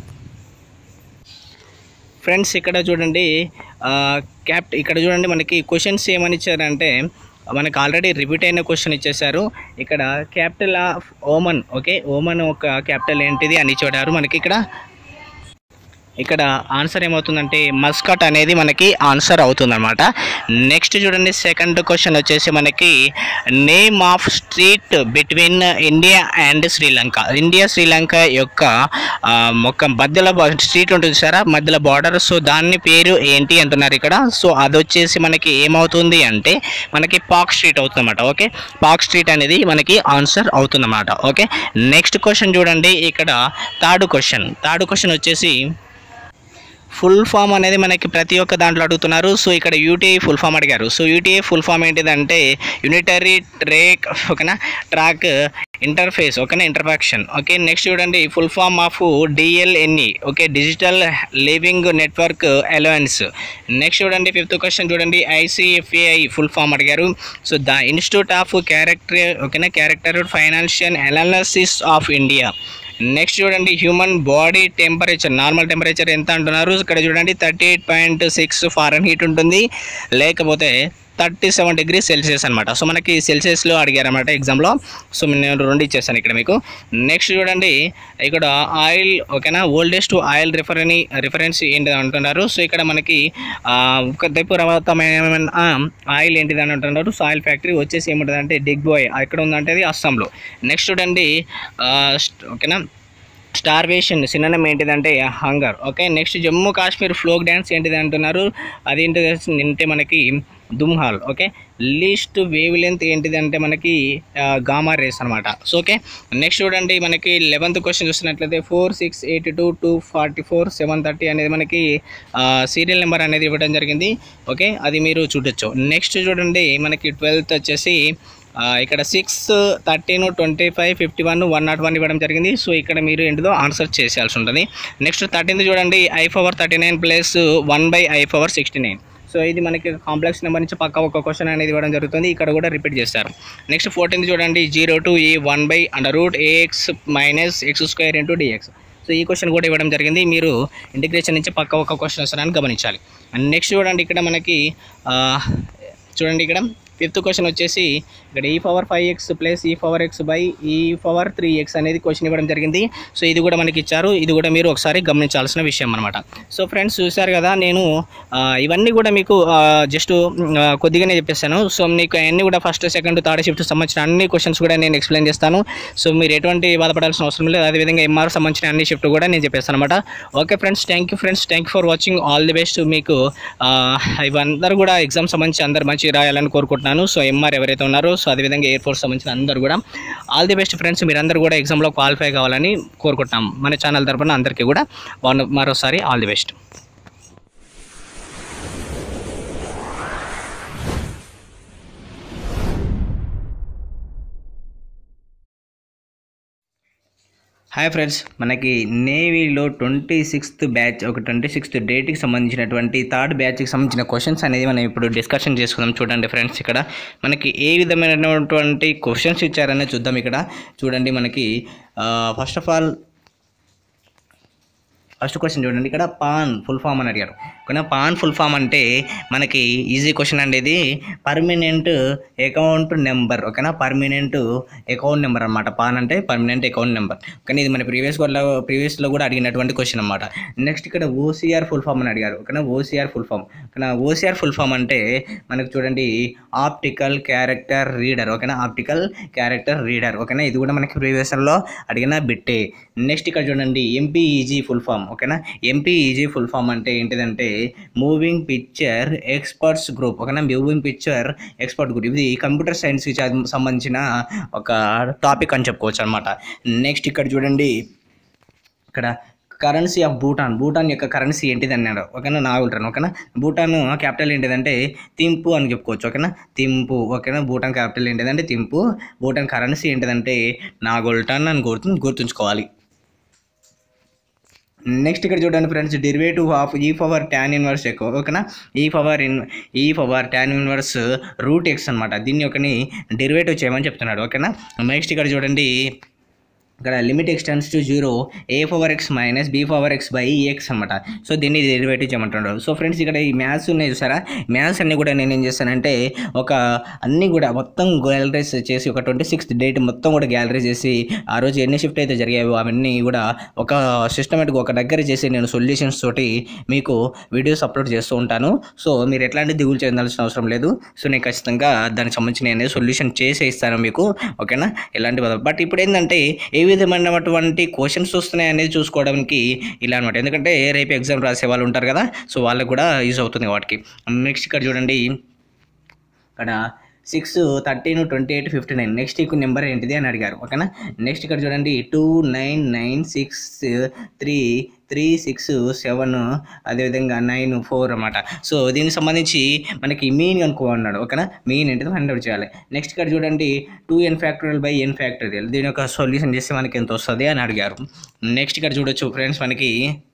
ఫ్రెండ్స్ ఇక్కడ చూడండి క్యాప్ ఇక్కడ చూడండి మనకి క్వశ్చన్స్ ఏమని ఇచ్చారంటే మనకు ఆల్రెడీ రిపీట్ అయిన క్వశ్చన్ ఇచ్చేసారు ఇక్కడ capital of Oman okay Oman ఒక క్యాపిటల్ ఏంటిది అని చూడారు మనకి ఇక్కడ ఇక్కడ ఆన్సర్ ఏమవుతుందంటే మస్కట్ అనేది మనకి ఆన్సర్ అవుతుందన్నమాట నెక్స్ట్ చూడండి సెకండ్ క్వశ్చన్ వచ్చేసి మనకి name of street between India and Sri Lanka India Sri Lanka యొక్క ఆ, ఒక మధ్యలో స్ట్రీట్ ఉంటుంది సారా మధ్యలో బార్డర్ సో దాని పేరు ఏంటి అంటున్నారు ఇక్కడ సో అది వచ్చేసి మనకి ఏమవుతుంది అంటే మనకి పాక్ స్ట్రీట్ అవుతుందన్నమాట ఓకే పాక్ స్ట్రీట్ అనేది మనకి ఆన్సర్ అవుతుందన్నమాట ఓకే నెక్స్ట్ క్వశ్చన్ చూడండి ఇక్కడ థర్డ్ క్వశ్చన్ థర్డ్ క్వశ్చన్ వచ్చేసి ఫుల్ ఫామ్ అనేది మనకి ప్రతి ఒక్క దాంట్లో అడుగుతున్నారు సో ఇక్కడ యూటీఐ ఫుల్ ఫామ్ అడిగారు సో యూటీఐ ఫుల్ ఫామ్ ఏంటిదంటే యూనిటరీ ట్రేక్ ఓకేనా ట్రాక్ ఇంటర్ఫేస్ ఓకేనా ఇంటర్ఫాక్షన్ ఓకే నెక్స్ట్ చూడండి full form of DLNE okay digital living network alliance next చూడండి ఫిఫ్త్ క్వశ్చన్ చూడండి ఐసిఎఫ్ఏఐ ఫుల్ ఫామ్ అడిగారు so the institute of character ఓకేనా character financial analysis of India next చూడండి human body temperature normal temperature ఎంత అంటున్నారు ఇక్కడ చూడండి thirty eight point six fahrenheit ఉంటుంది లేకపోతే థర్టీ సెవెన్ డిగ్రీ సెల్సియస్ అనమాట సో మనకి సెల్సియస్లో అడిగారన్నమాట ఎగ్జామ్లో సో నేను రెండు ఇచ్చేసాను ఇక్కడ మీకు నెక్స్ట్ చూడండి ఇక్కడ ఆయిల్ ఓకేనా ఓల్డెస్ట్ ఆయిల్ రిఫరెని రిఫరెన్స్ ఏంటి అంటున్నారు సో ఇక్కడ మనకి ఆ, ఒక దైపురవతమైన ఆయిల్ ఏంటిది అని అంటున్నారు సో ఆయిల్ ఫ్యాక్టరీ వచ్చేసి ఏముంటుంది అంటే డిగ్ బాయ్ ఎక్కడ ఉందంటే అది అస్సాంలో నెక్స్ట్ చూడండి ఆ, స్ట్- ఓకేనా స్టార్వేషన్ సినిమం ఏంటిదంటే hunger okay next Jammu Kashmir folk dance ఏంటిది అంటున్నారు అదేంటి అంటే మనకి Dumhal okay least wave length ఏంటిదంటే మనకి ఆ, గామా రేస్ అనమాట సో ఓకే నెక్స్ట్ చూడండి మనకి లెవెంత్ క్వశ్చన్ చూసినట్లయితే four six eighty two two forty four seven thirty అనేది మనకి సీరియల్ నెంబర్ అనేది ఇవ్వడం జరిగింది ఓకే అది మీరు చూడొచ్చు నెక్స్ట్ చూడండి మనకి ట్వెల్త్ వచ్చేసి ఆ, ఇక్కడ six thirteen twenty five fifty one one naught one ఇవ్వడం జరిగింది సో ఇక్కడ మీరు ఏంటిదో ఆన్సర్ చేసేయాల్సి ఉంటుంది నెక్స్ట్ థర్టీన్త్ చూడండి i power thirty nine plus one by i power sixty nine so ఇది మనకి కాంప్లెక్స్ నెంబర్ నుంచి పక్క ఒక క్వశ్చన్ అనేది ఇవ్వడం జరుగుతుంది ఇక్కడ కూడా రిపీట్ చేస్తారు నెక్స్ట్ ఫోర్టీన్త్ చూడండి zero to a one by under root ax minus x square into dx so ఈ క్వశ్చన్ కూడా ఇవ్వడం జరిగింది మీరు ఇంటిగ్రేషన్ నుంచి పక్క ఒక క్వశ్చన్ వస్తారని గమనించాలి అండ్ నెక్స్ట్ చూడండి ఇక్కడ మనకి ఆ, చూడండి ఇక్కడ ఫిఫ్త్ క్వశ్చన్ వచ్చేసి ఇక్కడ e power five x plus e power x by e power three x అనేది క్వశ్చన్ ఇవ్వడం జరిగింది సో ఇది కూడా మనకి ఇచ్చారు ఇది కూడా మీరు ఒకసారి గమనించాల్సిన విషయం అనమాట సో ఫ్రెండ్స్ చూశారు కదా నేను ఆ, ఇవన్నీ కూడా మీకు జస్ట్ కొద్దిగానే చెప్పేస్తాను సో మీకు అన్నీ కూడా ఫస్ట్ సెకండ్ థర్డ్ షిఫ్ట్ సంబంధించిన అన్ని క్వశ్చన్స్ కూడా నేను ఎక్స్ప్లెయిన్ చేస్తాను సో మీరు ఎటువంటి బాధపడాల్సిన అవసరం లేదు అదేవిధంగా ఎంఆర్ సంబంధించిన అన్ని షిఫ్ట్ కూడా నేను చెప్పేస్తాను అనమాట okay friends thank you friends thank you for watching all the best మీకు ఆ, ఇవందరూ కూడా ఎగ్జామ్ సంబంధించి అందరు మంచి రాయాలని కోరుకుంటున్నాను సో ఎంఆర్ ఎవరైతే ఉన్నారో సో అదేవిధంగా ఎయిర్ ఫోర్స్ సంబంధించిన అందరూ కూడా ఆల్ ది బెస్ట్ ఫ్రెండ్స్ మీరందరూ కూడా ఎగ్జామ్లో క్వాలిఫై కావాలని కోరుకుంటున్నాం మన ఛానల్ తరపున అందరికీ కూడా వన్- మరోసారి all the best hi friends మనకి నేవీలో ట్వంటీ సిక్స్త్ బ్యాచ్ ఒక ట్వంటీ సిక్స్త్ డేట్కి సంబంధించినటువంటి థర్డ్ బ్యాచ్కి సంబంధించిన క్వశ్చన్స్ అనేది మనం ఇప్పుడు డిస్కషన్ చేసుకుందాం చూడండి ఫ్రెండ్స్ ఇక్కడ మనకి ఏ విధమైనటువంటి క్వశ్చన్స్ ఇచ్చారనే చూద్దాం ఇక్కడ చూడండి మనకి first of all first question చూడండి ఇక్కడ పాన్ ఫుల్ ఫామ్ అని అడిగారు ఓకేనా పాన్ ఫుల్ ఫామ్ అంటే మనకి ఈజీ క్వశ్చన్ అండి ఇది పర్మనెంట్ అకౌంట్ నెంబర్ ఓకేనా పర్మనెంట్ అకౌంట్ నెంబర్ అనమాట పాన్ అంటే పర్మనెంట్ అకౌంట్ నెంబర్ కానీ ఇది మన ప్రీవియస్ కూడా ప్రీవియస్లో కూడా అడిగినటువంటి క్వశ్చన్ అనమాట నెక్స్ట్ ఇక్కడ ఓసీఆర్ ఫుల్ ఫామ్ అని అడిగారు ఓకేనా ఓసీఆర్ ఫుల్ ఫామ్ ఓకేనా ఓసీఆర్ ఫుల్ ఫామ్ అంటే మనకు చూడండి ఆప్టికల్ క్యారెక్టర్ రీడర్ ఓకేనా ఆప్టికల్ క్యారెక్టర్ రీడర్ ఓకేనా ఇది కూడా మనకి ప్రీవియస్లో అడిగిన బిట్టే నెక్స్ట్ ఇక్కడ చూడండి ఎంపీఈజీ ఫుల్ ఫామ్ ఓకేనా ఎంపీఈజీ ఫుల్ ఫామ్ అంటే ఏంటిదంటే మూవింగ్ పిక్చర్ ఎక్స్పర్ట్స్ గ్రూప్ ఓకేనా మూవింగ్ పిక్చర్ ఎక్స్పర్ట్ గ్రూప్ ఇది కంప్యూటర్ సైన్స్కి చ- సంబంధించిన ఒక టాపిక్ అని చెప్పుకోవచ్చు అనమాట నెక్స్ట్ ఇక్కడ చూడండి ఇక్కడ కరెన్సీ ఆఫ్ భూటాన్ భూటాన్ యొక్క కరెన్సీ ఏంటిది అన్నాడు ఓకేనా నాగుల్టన్ ఓకేనా భూటాన్ క్యాపిటల్ ఏంటిదంటే తింపు అని చెప్పుకోవచ్చు ఓకేనా తింపు ఓకేనా భూటాన్ క్యాపిటల్ ఏంటిదంటే తింపు భూటాన్ కరెన్సీ ఏంటిదంటే నాగుల్టన్ అని గుర్తు గుర్తుంచుకోవాలి నెక్స్ట్ ఇక్కడ చూడండి friends derivative of e power tan inverse ఎక్కువ ఓకేనా e power in e power tan inverse root x అనమాట దీన్ని ఒకని డెరివేటివ్ చేయమని చెప్తున్నాడు ఓకేనా నెక్స్ట్ ఇక్కడ చూడండి ఇక్కడ limit x tends to zero a power x minus b power x by x అనమాట సో దీన్ని డెరివేటివ్ చేయమంటున్నాడు సో ఫ్రెండ్స్ ఇక్కడ ఈ మ్యాథ్స్ ఉన్నాయి చూసారా మ్యాథ్స్ అన్ని కూడా నేను ఏం చేస్తానంటే ఒక అన్ని కూడా మొత్తం గ్యాలరీస్ చేసి ఒక ట్వంటీ సిక్స్త్ డేట్ మొత్తం కూడా గ్యాలరీ చేసి ఆ రోజు ఎన్ని షిఫ్ట్ అయితే జరిగాయో అవన్నీ కూడా ఒక సిస్టమేటిక్ ఒక దగ్గర చేసి నేను సొల్యూషన్స్ తోటి మీకు వీడియోస్ అప్లోడ్ చేస్తూ ఉంటాను సో మీరు ఎట్లాంటి దిగులు చెందాల్సిన అవసరం లేదు సో నేను ఖచ్చితంగా దానికి సంబంధించి నేను సొల్యూషన్ చేసే ఇస్తాను మీకు ఓకేనా ఎలాంటి బాధ బట్ ఇప్పుడు ఏంటంటే ఏ విధమైనటువంటి క్వశ్చన్స్ వస్తున్నాయి అనేది చూసుకోవడానికి ఇలా అనమాట ఎందుకంటే రేపు ఎగ్జామ్ రాసే వాళ్ళు ఉంటారు కదా సో వాళ్ళకి కూడా యూజ్ అవుతుంది వాటికి నెక్స్ట్ ఇక్కడ చూడండి ఇక్కడ six thirteen twenty eight fifty nine next ఈ నెంబర్ ఏంటిది అని అడిగారు ఓకేనా నెక్స్ట్ ఇక్కడ చూడండి two nine nine six three three six seven అదేవిధంగా నైన్ ఫోర్ అనమాట సో దీనికి సంబంధించి మనకి మీన్ కనుక్కోమన్నాడు ఓకేనా మీన్ ఏంటిదో ఫైండ్ అవుట్ చేయాలి నెక్స్ట్ ఇక్కడ చూడండి two n factorial by n factorial దీని యొక్క సొల్యూషన్ చేస్తే మనకి ఎంత వస్తుంది అని అడిగారు నెక్స్ట్ ఇక్కడ చూడొచ్చు ఫ్రెండ్స్ మనకి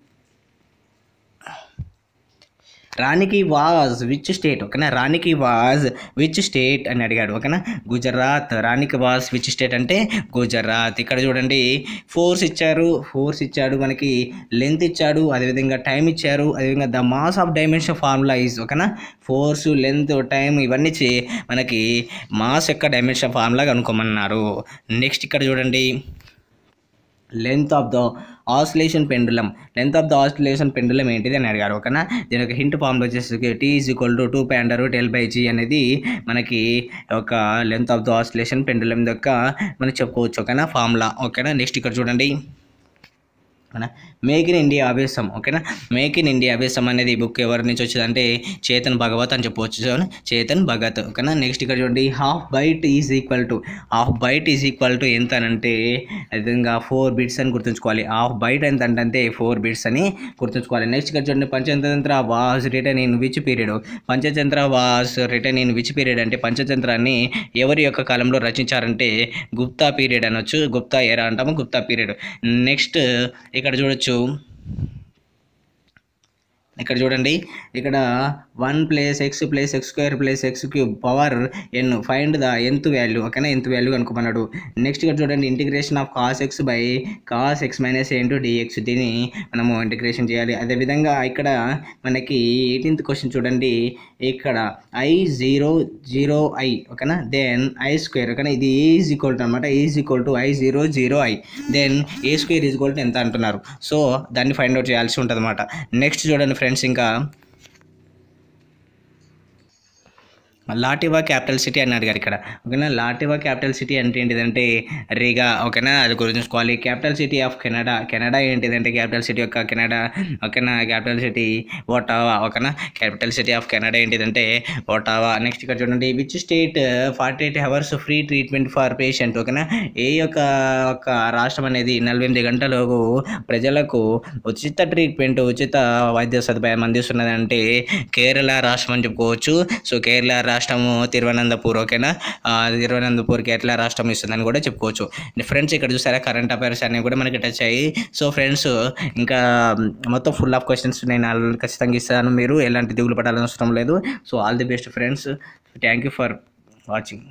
రానికి వాజ్ విచ్ స్టేట్ ఓకేనా రానికి వాజ్ విచ్ స్టేట్ అని అడిగాడు ఓకేనా గుజరాత్ రానికి వాజ్ విచ్ స్టేట్ అంటే గుజరాత్ ఇక్కడ చూడండి ఫోర్స్ ఇచ్చారు ఫోర్స్ ఇచ్చాడు మనకి లెంత్ ఇచ్చాడు అదేవిధంగా టైం ఇచ్చారు అదేవిధంగా the mass of dimension formula is ఓకేనా ఫోర్స్ లెంత్ టైం ఇవన్నీ ఇచ్చి మనకి మాస్ యొక్క డైమెన్షన్ ఫార్ములా కనుక్కోమన్నారు నెక్స్ట్ ఇక్కడ చూడండి length of the oscillation pendulum length of the oscillation pendulum ఏంటిది అని అడిగారు ఓకేనా దీని యొక్క హింట్ ఫామ్లో వచ్చేసి t is equal to two pi under l by g అనేది మనకి ఒక length of the oscillation pendulum యొక్క మనకి చెప్పుకోవచ్చు ఓకేనా ఫార్ములా ఓకేనా నెక్స్ట్ ఇక్కడ చూడండి ఓకేనా మేక్ ఇన్ ఇండియా అభ్యాసం ఓకేనా మేక్ ఇన్ ఇండియా అభ్యాసం అనేది బుక్ ఎవరి నుంచి వచ్చిందంటే చేతన్ భగవత్ అని చెప్పవచ్చు సో చేతన్ భగత్ ఓకేనా నెక్స్ట్ ఇక్కడ చూడండి half byte is equal to half byte is equal to ఎంత అని అంటే విధంగా ఫోర్ బిట్స్ అని గుర్తుంచుకోవాలి హాఫ్ బైట్ ఎంత అంటే ఫోర్ బిట్స్ అని గుర్తుంచుకోవాలి నెక్స్ట్ ఇక్కడ చూడండి Panchatantra was written in which period Panchatantra was written in which period అంటే పంచతంత్రాన్ని ఎవరి యొక్క కాలంలో రచించారంటే గుప్తా పీరియడ్ అనొచ్చు గుప్తా ఎరా అంటాము గుప్తా పీరియడ్ నెక్స్ట్ ఇక్కడ చూడొచ్చు ఇక్కడ చూడండి ఇక్కడ one plus x plus x square plus x cube power n find the nth value ఓకేనా ఎంత్ వాల్యూ అనుకోమన్నాడు నెక్స్ట్ ఇక్కడ చూడండి integration of cos x by cos x minus into dx దీన్ని మనము ఇంటిగ్రేషన్ చేయాలి అదేవిధంగా ఇక్కడ మనకి ఎయిటీన్త్ క్వశ్చన్ చూడండి ఇక్కడ ఐ జీరో జీరో ఐ ఓకేనా దెన్ ఐ స్క్వేర్ ఓకేనా ఇది ఏ ఈజ్ ఈక్వల్ టు అనమాట is equal to i zero zero i then A square is equal to ఎంత అంటున్నారు సో దాన్ని ఫైండ్ అవుట్ చేయాల్సి ఉంటుంది అనమాట నెక్స్ట్ చూడండి ఫ్రెండ్స్ ఇంకా లాటివా క్యాపిటల్ సిటీ అని అడిగారు ఇక్కడ ఓకేనా లాటివా క్యాపిటల్ సిటీ అంటే ఏంటిదంటే రీగా ఓకేనా అది గుర్తుంచుకోవాలి capital city of Canada Canada ఏంటిదంటే క్యాపిటల్ సిటీ యొక్క కెనడా ఓకేనా క్యాపిటల్ సిటీ ఓటావా ఓకేనా క్యాపిటల్ సిటీ ఆఫ్ కెనడా ఏంటిదంటే ఓటావా నెక్స్ట్ ఇక్కడ చూడండి which state forty eight hours free treatment for patient ఓకేనా ఏ యొక్క ఒక రాష్ట్రం అనేది నలభై ఎనిమిది గంటలకు ప్రజలకు ఉచిత ట్రీట్మెంట్ ఉచిత వైద్య సదుపాయం అందిస్తున్నది అంటే కేరళ రాష్ట్రం అని చెప్పుకోవచ్చు సో కేరళ రాష్ట్రము తిరువనంతపూర్ ఓకేనా ఆ, తిరువనంతపూర్ కేరళ రాష్ట్రం ఇస్తుందని కూడా చెప్పుకోవచ్చు ఫ్రెండ్స్ ఇక్కడ చూసారా కరెంట్ అఫైర్స్ అనేవి కూడా మనకి టచ్ అయ్యి సో ఫ్రెండ్స్ ఇంకా మొత్తం ఫుల్ ఆఫ్ క్వశ్చన్స్ నేను ఆల్- ఖచ్చితంగా ఇస్తాను మీరు ఎలాంటి దిగులు పడాల్సిన అవసరం లేదు so all the best friends thank you for watching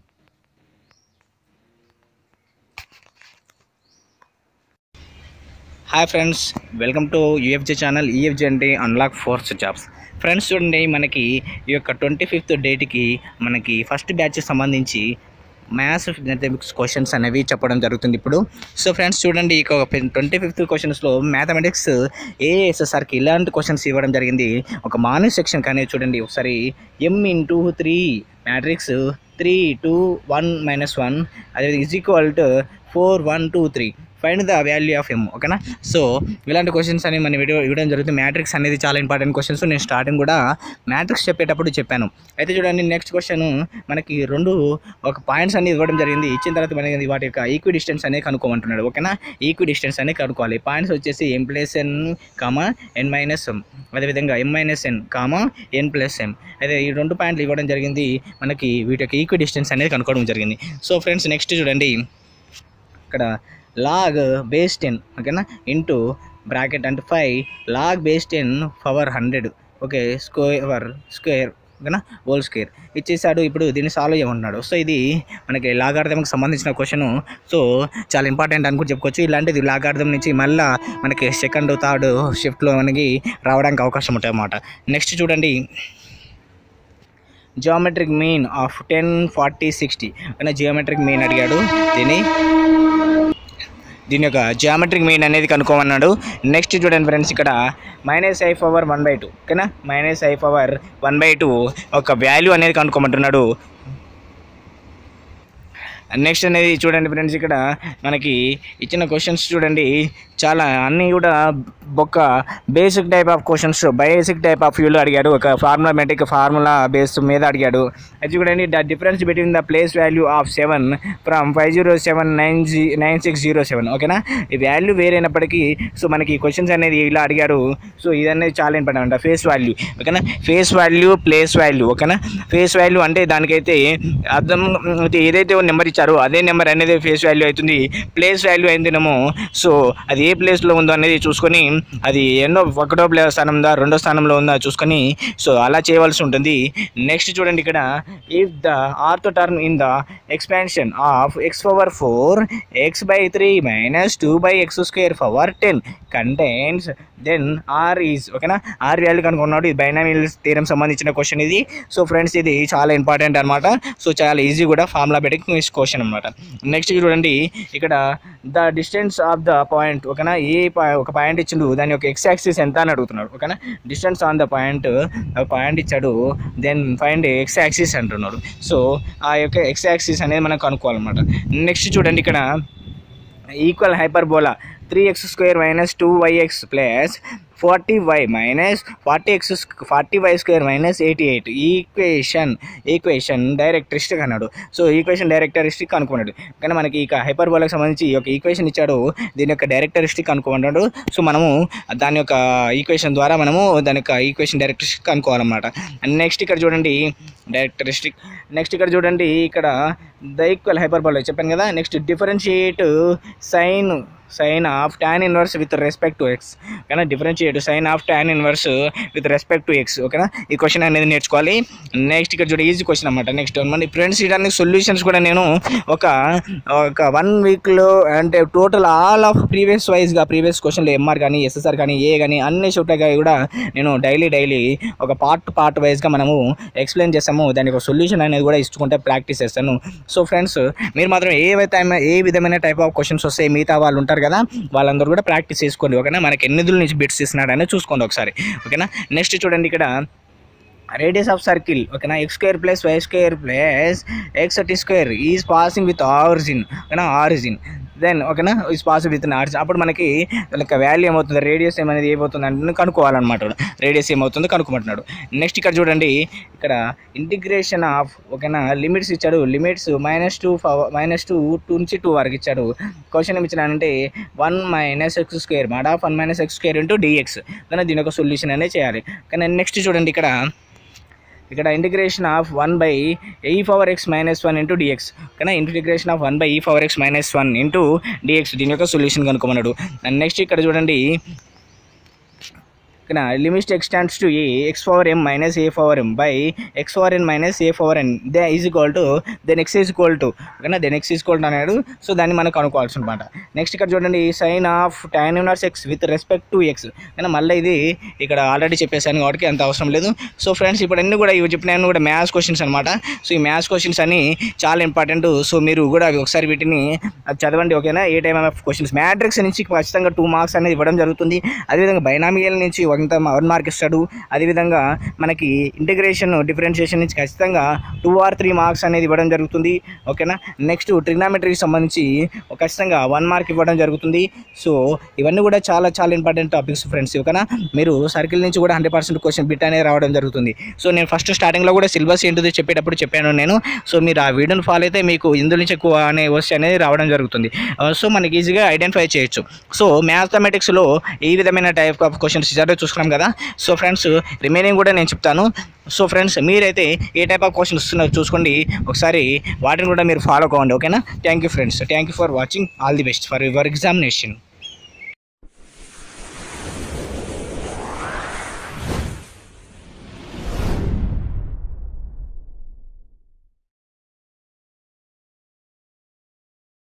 hi friends welcome to UFJ channel UFJ అంటే అన్లాక్ ఫోర్స్ జాబ్స్ ఫ్రెండ్స్ చూడండి మనకి ఈ యొక్క ట్వంటీ ఫిఫ్త్ డేట్కి మనకి ఫస్ట్ బ్యాచ్ సంబంధించి మ్యాథ్స్ మ్యాథమెటిక్స్ క్వశ్చన్స్ అనేవి చెప్పడం జరుగుతుంది ఇప్పుడు సో ఫ్రెండ్స్ చూడండి ఇక ట్వంటీ ఫిఫ్త్ క్వశ్చన్స్లో మ్యాథమెటిక్స్ ఏఎస్ఎస్ఆర్కి ఇలాంటి క్వశ్చన్స్ ఇవ్వడం జరిగింది ఒక మార్నింగ్ సెక్షన్ కానీ చూడండి ఒకసారి m into three matrix three two one minus one అదే is equal to four one two three find the value of m ఓకేనా సో ఇలాంటి క్వశ్చన్స్ అని మన వీడియో ఇవ్వడం జరుగుతుంది మ్యాట్రిక్స్ అనేది చాలా ఇంపార్టెంట్ క్వశ్చన్స్ నేను స్టార్టింగ్ కూడా మ్యాట్రిక్స్ చెప్పేటప్పుడు చెప్పాను అయితే చూడండి నెక్స్ట్ క్వశ్చన్ మనకి రెండు ఒక పాయింట్స్ అనేది ఇవ్వడం జరిగింది ఇచ్చిన తర్వాత మనకి వాటి యొక్క ఈక్వి డిస్టెన్స్ అనేది కనుక్కోమంటున్నాడు ఓకేనా ఈక్వి డిస్టెన్స్ అనేది కనుక్కోవాలి పాయింట్స్ వచ్చేసి m plus n comma n minus m అదేవిధంగా m minus n comma n plus m అయితే ఈ రెండు పాయింట్లు ఇవ్వడం జరిగింది మనకి వీటి యొక్క ఈక్వి డిస్టెన్స్ అనేది కనుక్కోవడం జరిగింది సో ఫ్రెండ్స్ నెక్స్ట్ చూడండి ఇక్కడ లాగ్ బేస్ టెన్ ఓకేనా ఇంటూ బ్రాకెట్ అంటే five log base ten power hundred okay square square ఓకేనా హోల్ స్క్వేర్ ఇచ్చేసాడు ఇప్పుడు దీన్ని సాల్వ్ చేయమన్నాడు సో ఇది మనకి లాగార్థంకి సంబంధించిన క్వశ్చన్ సో చాలా ఇంపార్టెంట్ అని కూడా చెప్పుకోవచ్చు ఇలాంటిది లాగార్థం నుంచి మళ్ళీ మనకి సెకండ్ థర్డ్ షిఫ్ట్లో మనకి రావడానికి అవకాశం ఉంటుంది అన్నమాట నెక్స్ట్ చూడండి geometric mean of ten forty sixty అంటే జియోమెట్రిక్ మీన్ అడిగాడు దీన్ని దీని యొక్క జియోమెట్రిక్ మీన్ అనేది కనుక్కోమన్నాడు నెక్స్ట్ చూడండి ఫ్రెండ్స్ ఇక్కడ minus i power one by two ఓకేనా minus i power one by two ఒక వాల్యూ అనేది కనుక్కోమంటున్నాడు నెక్స్ట్ అనేది చూడండి ఫ్రెండ్స్ ఇక్కడ మనకి ఇచ్చిన క్వశ్చన్స్ చూడండి చాలా అన్నీ కూడా ఒక basic type of questions basic type of వ్యూలో అడిగాడు ఒక ఫార్ములా మెట్రిక్ ఫార్ములా బేస్ మీద అడిగాడు అది చూడండి the difference between the place value of seven from five zero seven nine g nine six zero seven ఓకేనా ఈ వాల్యూ వేరైనప్పటికీ సో మనకి క్వశ్చన్స్ అనేది ఇలా అడిగారు సో ఇదనేది చాలా ఇంపార్టెంట్ అంట ఫేస్ వాల్యూ ఓకేనా ఫేస్ వాల్యూ ప్లేస్ వాల్యూ ఓకేనా ఫేస్ వాల్యూ అంటే దానికైతే అర్థం అయితే ఏదైతే నెంబర్ ఇచ్చారో అదే నెంబర్ అనేది ఫేస్ వాల్యూ అవుతుంది ప్లేస్ వాల్యూ అయిందేమో సో అది ఏ ప్లేస్లో ఉందో అనేది చూసుకొని అది ఎన్నో ఒకటో ప్లే స్థానం ఉందా రెండో స్థానంలో ఉందా చూసుకొని సో అలా చేయవలసి ఉంటుంది నెక్స్ట్ చూడండి ఇక్కడ if the rth term in the expansion of x power four x by three minus two by x square power ten contains then r is ఓకేనా ఆర్ వాల్యూ కనుక్కున్నాడు ఇది బైనామిల్ థీరం సంబంధించిన క్వశ్చన్ ఇది సో ఫ్రెండ్స్ ఇది చాలా ఇంపార్టెంట్ అనమాట సో చాలా ఈజీ కూడా ఫార్ములా బెటిక్ క్వశ్చన్ అనమాట నెక్స్ట్ చూడండి ఇక్కడ the distance of the point ఓకేనా ఏ pa- ఒక పాయింట్ ఇచ్చిండు దాని యొక్క ఎక్స్ యాక్సిస్ ఎంత అని అడుగుతున్నాడు ఓకేనా distance on the point point ఇచ్చాడు దెన్ ఫైండ్ ఎక్స్ యాక్సిస్ అంటున్నాడు సో ఆ యొక్క ఎక్స్ యాక్సిస్ అనేది మనం కనుక్కోవాలన్నమాట నెక్స్ట్ చూడండి ఇక్కడ equal hyperbola three x square minus two y x plus forty y minus forty x forty y square minus eighty eight equation equation డైరెక్టరిస్టిక్ అన్నాడు సో ఈక్వేషన్ డైరెక్టరిస్టిక్ అనుకున్నాడు కానీ మనకి ఇక హైపర్బోలకు సంబంధించి ఒక ఈక్వేషన్ ఇచ్చాడు దీని యొక్క డైరెక్టరిస్టిక్ అనుకున్నాడు సో మనము దాని యొక్క ఈక్వేషన్ ద్వారా మనము దాని యొక్క ఈక్వేషన్ డైరెక్టరిస్టిక్ అనుకోవాలన్నమాట నెక్స్ట్ ఇక్కడ చూడండి డైరెక్టరిస్టిక్ నెక్స్ట్ ఇక్కడ చూడండి ఇక్కడ ద ఈక్వల్ హైపర్బోలా చెప్పాను కదా next differentiate sine sine of tan inverse with respect to x ఓకేనా differentiate sine of tan inverse with respect to x ఓకేనా ఈ క్వశ్చన్ అనేది నేర్చుకోవాలి నెక్స్ట్ ఇక్కడ చూడ ఈజీ క్వశ్చన్ అనమాట నెక్స్ట్ మన ఫ్రెండ్స్ చేయడానికి సొల్యూషన్స్ కూడా నేను ఒక ఒక వన్ వీక్లో అంటే టోటల్ ఆల్ ఆఫ్ ప్రీవియస్ వైజ్గా ప్రీవియస్ క్వశ్చన్లు ఎంఆర్ కానీ ఎస్ఎస్ఆర్ కానీ ఏ కానీ అన్ని షూట్గా కూడా నేను డైలీ డైలీ ఒక పార్ట్ పార్ట్ వైజ్గా మనము ఎక్స్ప్లెయిన్ చేస్తాము దానికి ఒక సొల్యూషన్ అనేది కూడా ఇచ్చుకుంటే ప్రాక్టీస్ చేస్తాను సో ఫ్రెండ్స్ మీరు మాత్రం ఏవైతే ఏ విధమైన టైప్ ఆఫ్ క్వశ్చన్స్ వస్తాయి మిగతా వాళ్ళు ఉంటారు కదా వాళ్ళందరూ కూడా ప్రాక్టీస్ చేసుకోండి ఓకేనా మనకి ఎన్ని నిధుల నుంచి బిట్స్ ఇస్తున్నాడని చూసుకోండి ఒకసారి ఓకేనా నెక్స్ట్ చూడండి ఇక్కడ రేడియస్ ఆఫ్ సర్కిల్ ఓకేనా x square plus y square plus x t square is passing with origin ఓకేనా ఆరిజిన్ దెన్ ఓకేనా ఈజ్ పాసింగ్ విత్ ఆరిజిన్ అప్పుడు మనకి లైక్ వాల్యూ ఏమవుతుంది రేడియస్ ఏమనేది ఏమవుతుంది అంటే కనుక్కోవాలన్నమాట రేడియస్ ఏమవుతుందో కనుక్కోమంటున్నాడు నెక్స్ట్ ఇక్కడ చూడండి ఇక్కడ ఇంటిగ్రేషన్ ఆఫ్ ఓకేనా లిమిట్స్ ఇచ్చాడు limits minus two minus two two నుంచి టూ వరకు ఇచ్చాడు క్వశ్చన్ ఏమి ఇచ్చినాడంటే వన్ మైనస్ ఎక్స్ స్క్వేర్ మాట one minus x square into dx కానీ దీని ఒక సొల్యూషన్ అనేది చేయాలి కానీ నెక్స్ట్ చూడండి ఇక్కడ ఇక్కడ integration of one by e power x minus one into dx కానీ integration of one by e power x minus one into dx దీని యొక్క సొల్యూషన్ కనుక్కోమన్నాడు అండ్ నెక్స్ట్ ఇక్కడ చూడండి ఇక్కడ limit x tends to a x power m minus a power m by x power n minus a power n they is equal to then x is equal to ఓకేనా then x is equal to అన్నాడు సో దాన్ని మనం కనుక్కోవాల్సి అనమాట నెక్స్ట్ ఇక్కడ చూడండి sine of tan inverse x with respect to x కానీ మళ్ళీ ఇది ఇక్కడ ఆల్రెడీ చెప్పేసాను కాబట్టి అంత అవసరం లేదు సో ఫ్రెండ్స్ ఇప్పుడు అన్ని కూడా ఇవి చెప్పిన కూడా మ్యాథ్స్ క్వశ్చన్స్ అనమాట సో ఈ మ్యాథ్స్ క్వశ్చన్స్ అన్ని చాలా ఇంపార్టెంట్ సో మీరు కూడా అవి ఒకసారి వీటిని అది చదవండి ఓకేనా ఏ టైమ్ ఆఫ్ క్వశ్చన్స్ మ్యాట్రిక్స్ నుంచి ఖచ్చితంగా టూ మార్క్స్ అనేది ఇవ్వడం జరుగుతుంది అదేవిధంగా బైనామియల్ నుంచి కొంత వన్ మార్క్ ఇస్తాడు అదేవిధంగా మనకి ఇంటిగ్రేషన్ డిఫరెన్షియేషన్ నుంచి ఖచ్చితంగా టూ ఆర్ త్రీ మార్క్స్ అనేది ఇవ్వడం జరుగుతుంది ఓకేనా నెక్స్ట్ ట్రిగ్నామెట్రీకి సంబంధించి ఒక ఖచ్చితంగా వన్ మార్క్ ఇవ్వడం జరుగుతుంది సో ఇవన్నీ కూడా చాలా చాలా ఇంపార్టెంట్ టాపిక్స్ ఫ్రెండ్స్ ఓకేనా మీరు సర్కిల్ నుంచి కూడా హండ్రెడ్ పర్సెంట్ క్వశ్చన్ బిట్ అనేది రావడం జరుగుతుంది సో నేను ఫస్ట్ స్టార్టింగ్లో కూడా సిలబస్ ఏంటిదో చెప్పేటప్పుడు చెప్పాను నేను సో మీరు ఆ వీడియోని ఫాలో అయితే మీకు ఇందులో నుంచి ఎక్కువ అనే వచ్చి అనేది రావడం జరుగుతుంది ఆ, సో మనకి ఈజీగా ఐడెంటిఫై చేయొచ్చు సో మ్యాథమెటిక్స్లో ఈ విధమైన టైప్ ఆఫ్ క్వశ్చన్స్ ఇచ్చారో చూసుకున్నాం కదా సో ఫ్రెండ్స్ రిమైనింగ్ కూడా నేను చెప్తాను సో ఫ్రెండ్స్ మీరైతే ఏ టైప్ ఆఫ్ క్వశ్చన్స్ వస్తున్నారో చూసుకోండి ఒకసారి వాటిని కూడా మీరు ఫాలో కావండి ఓకేనా thank you friends thank you for watching all the best for your examination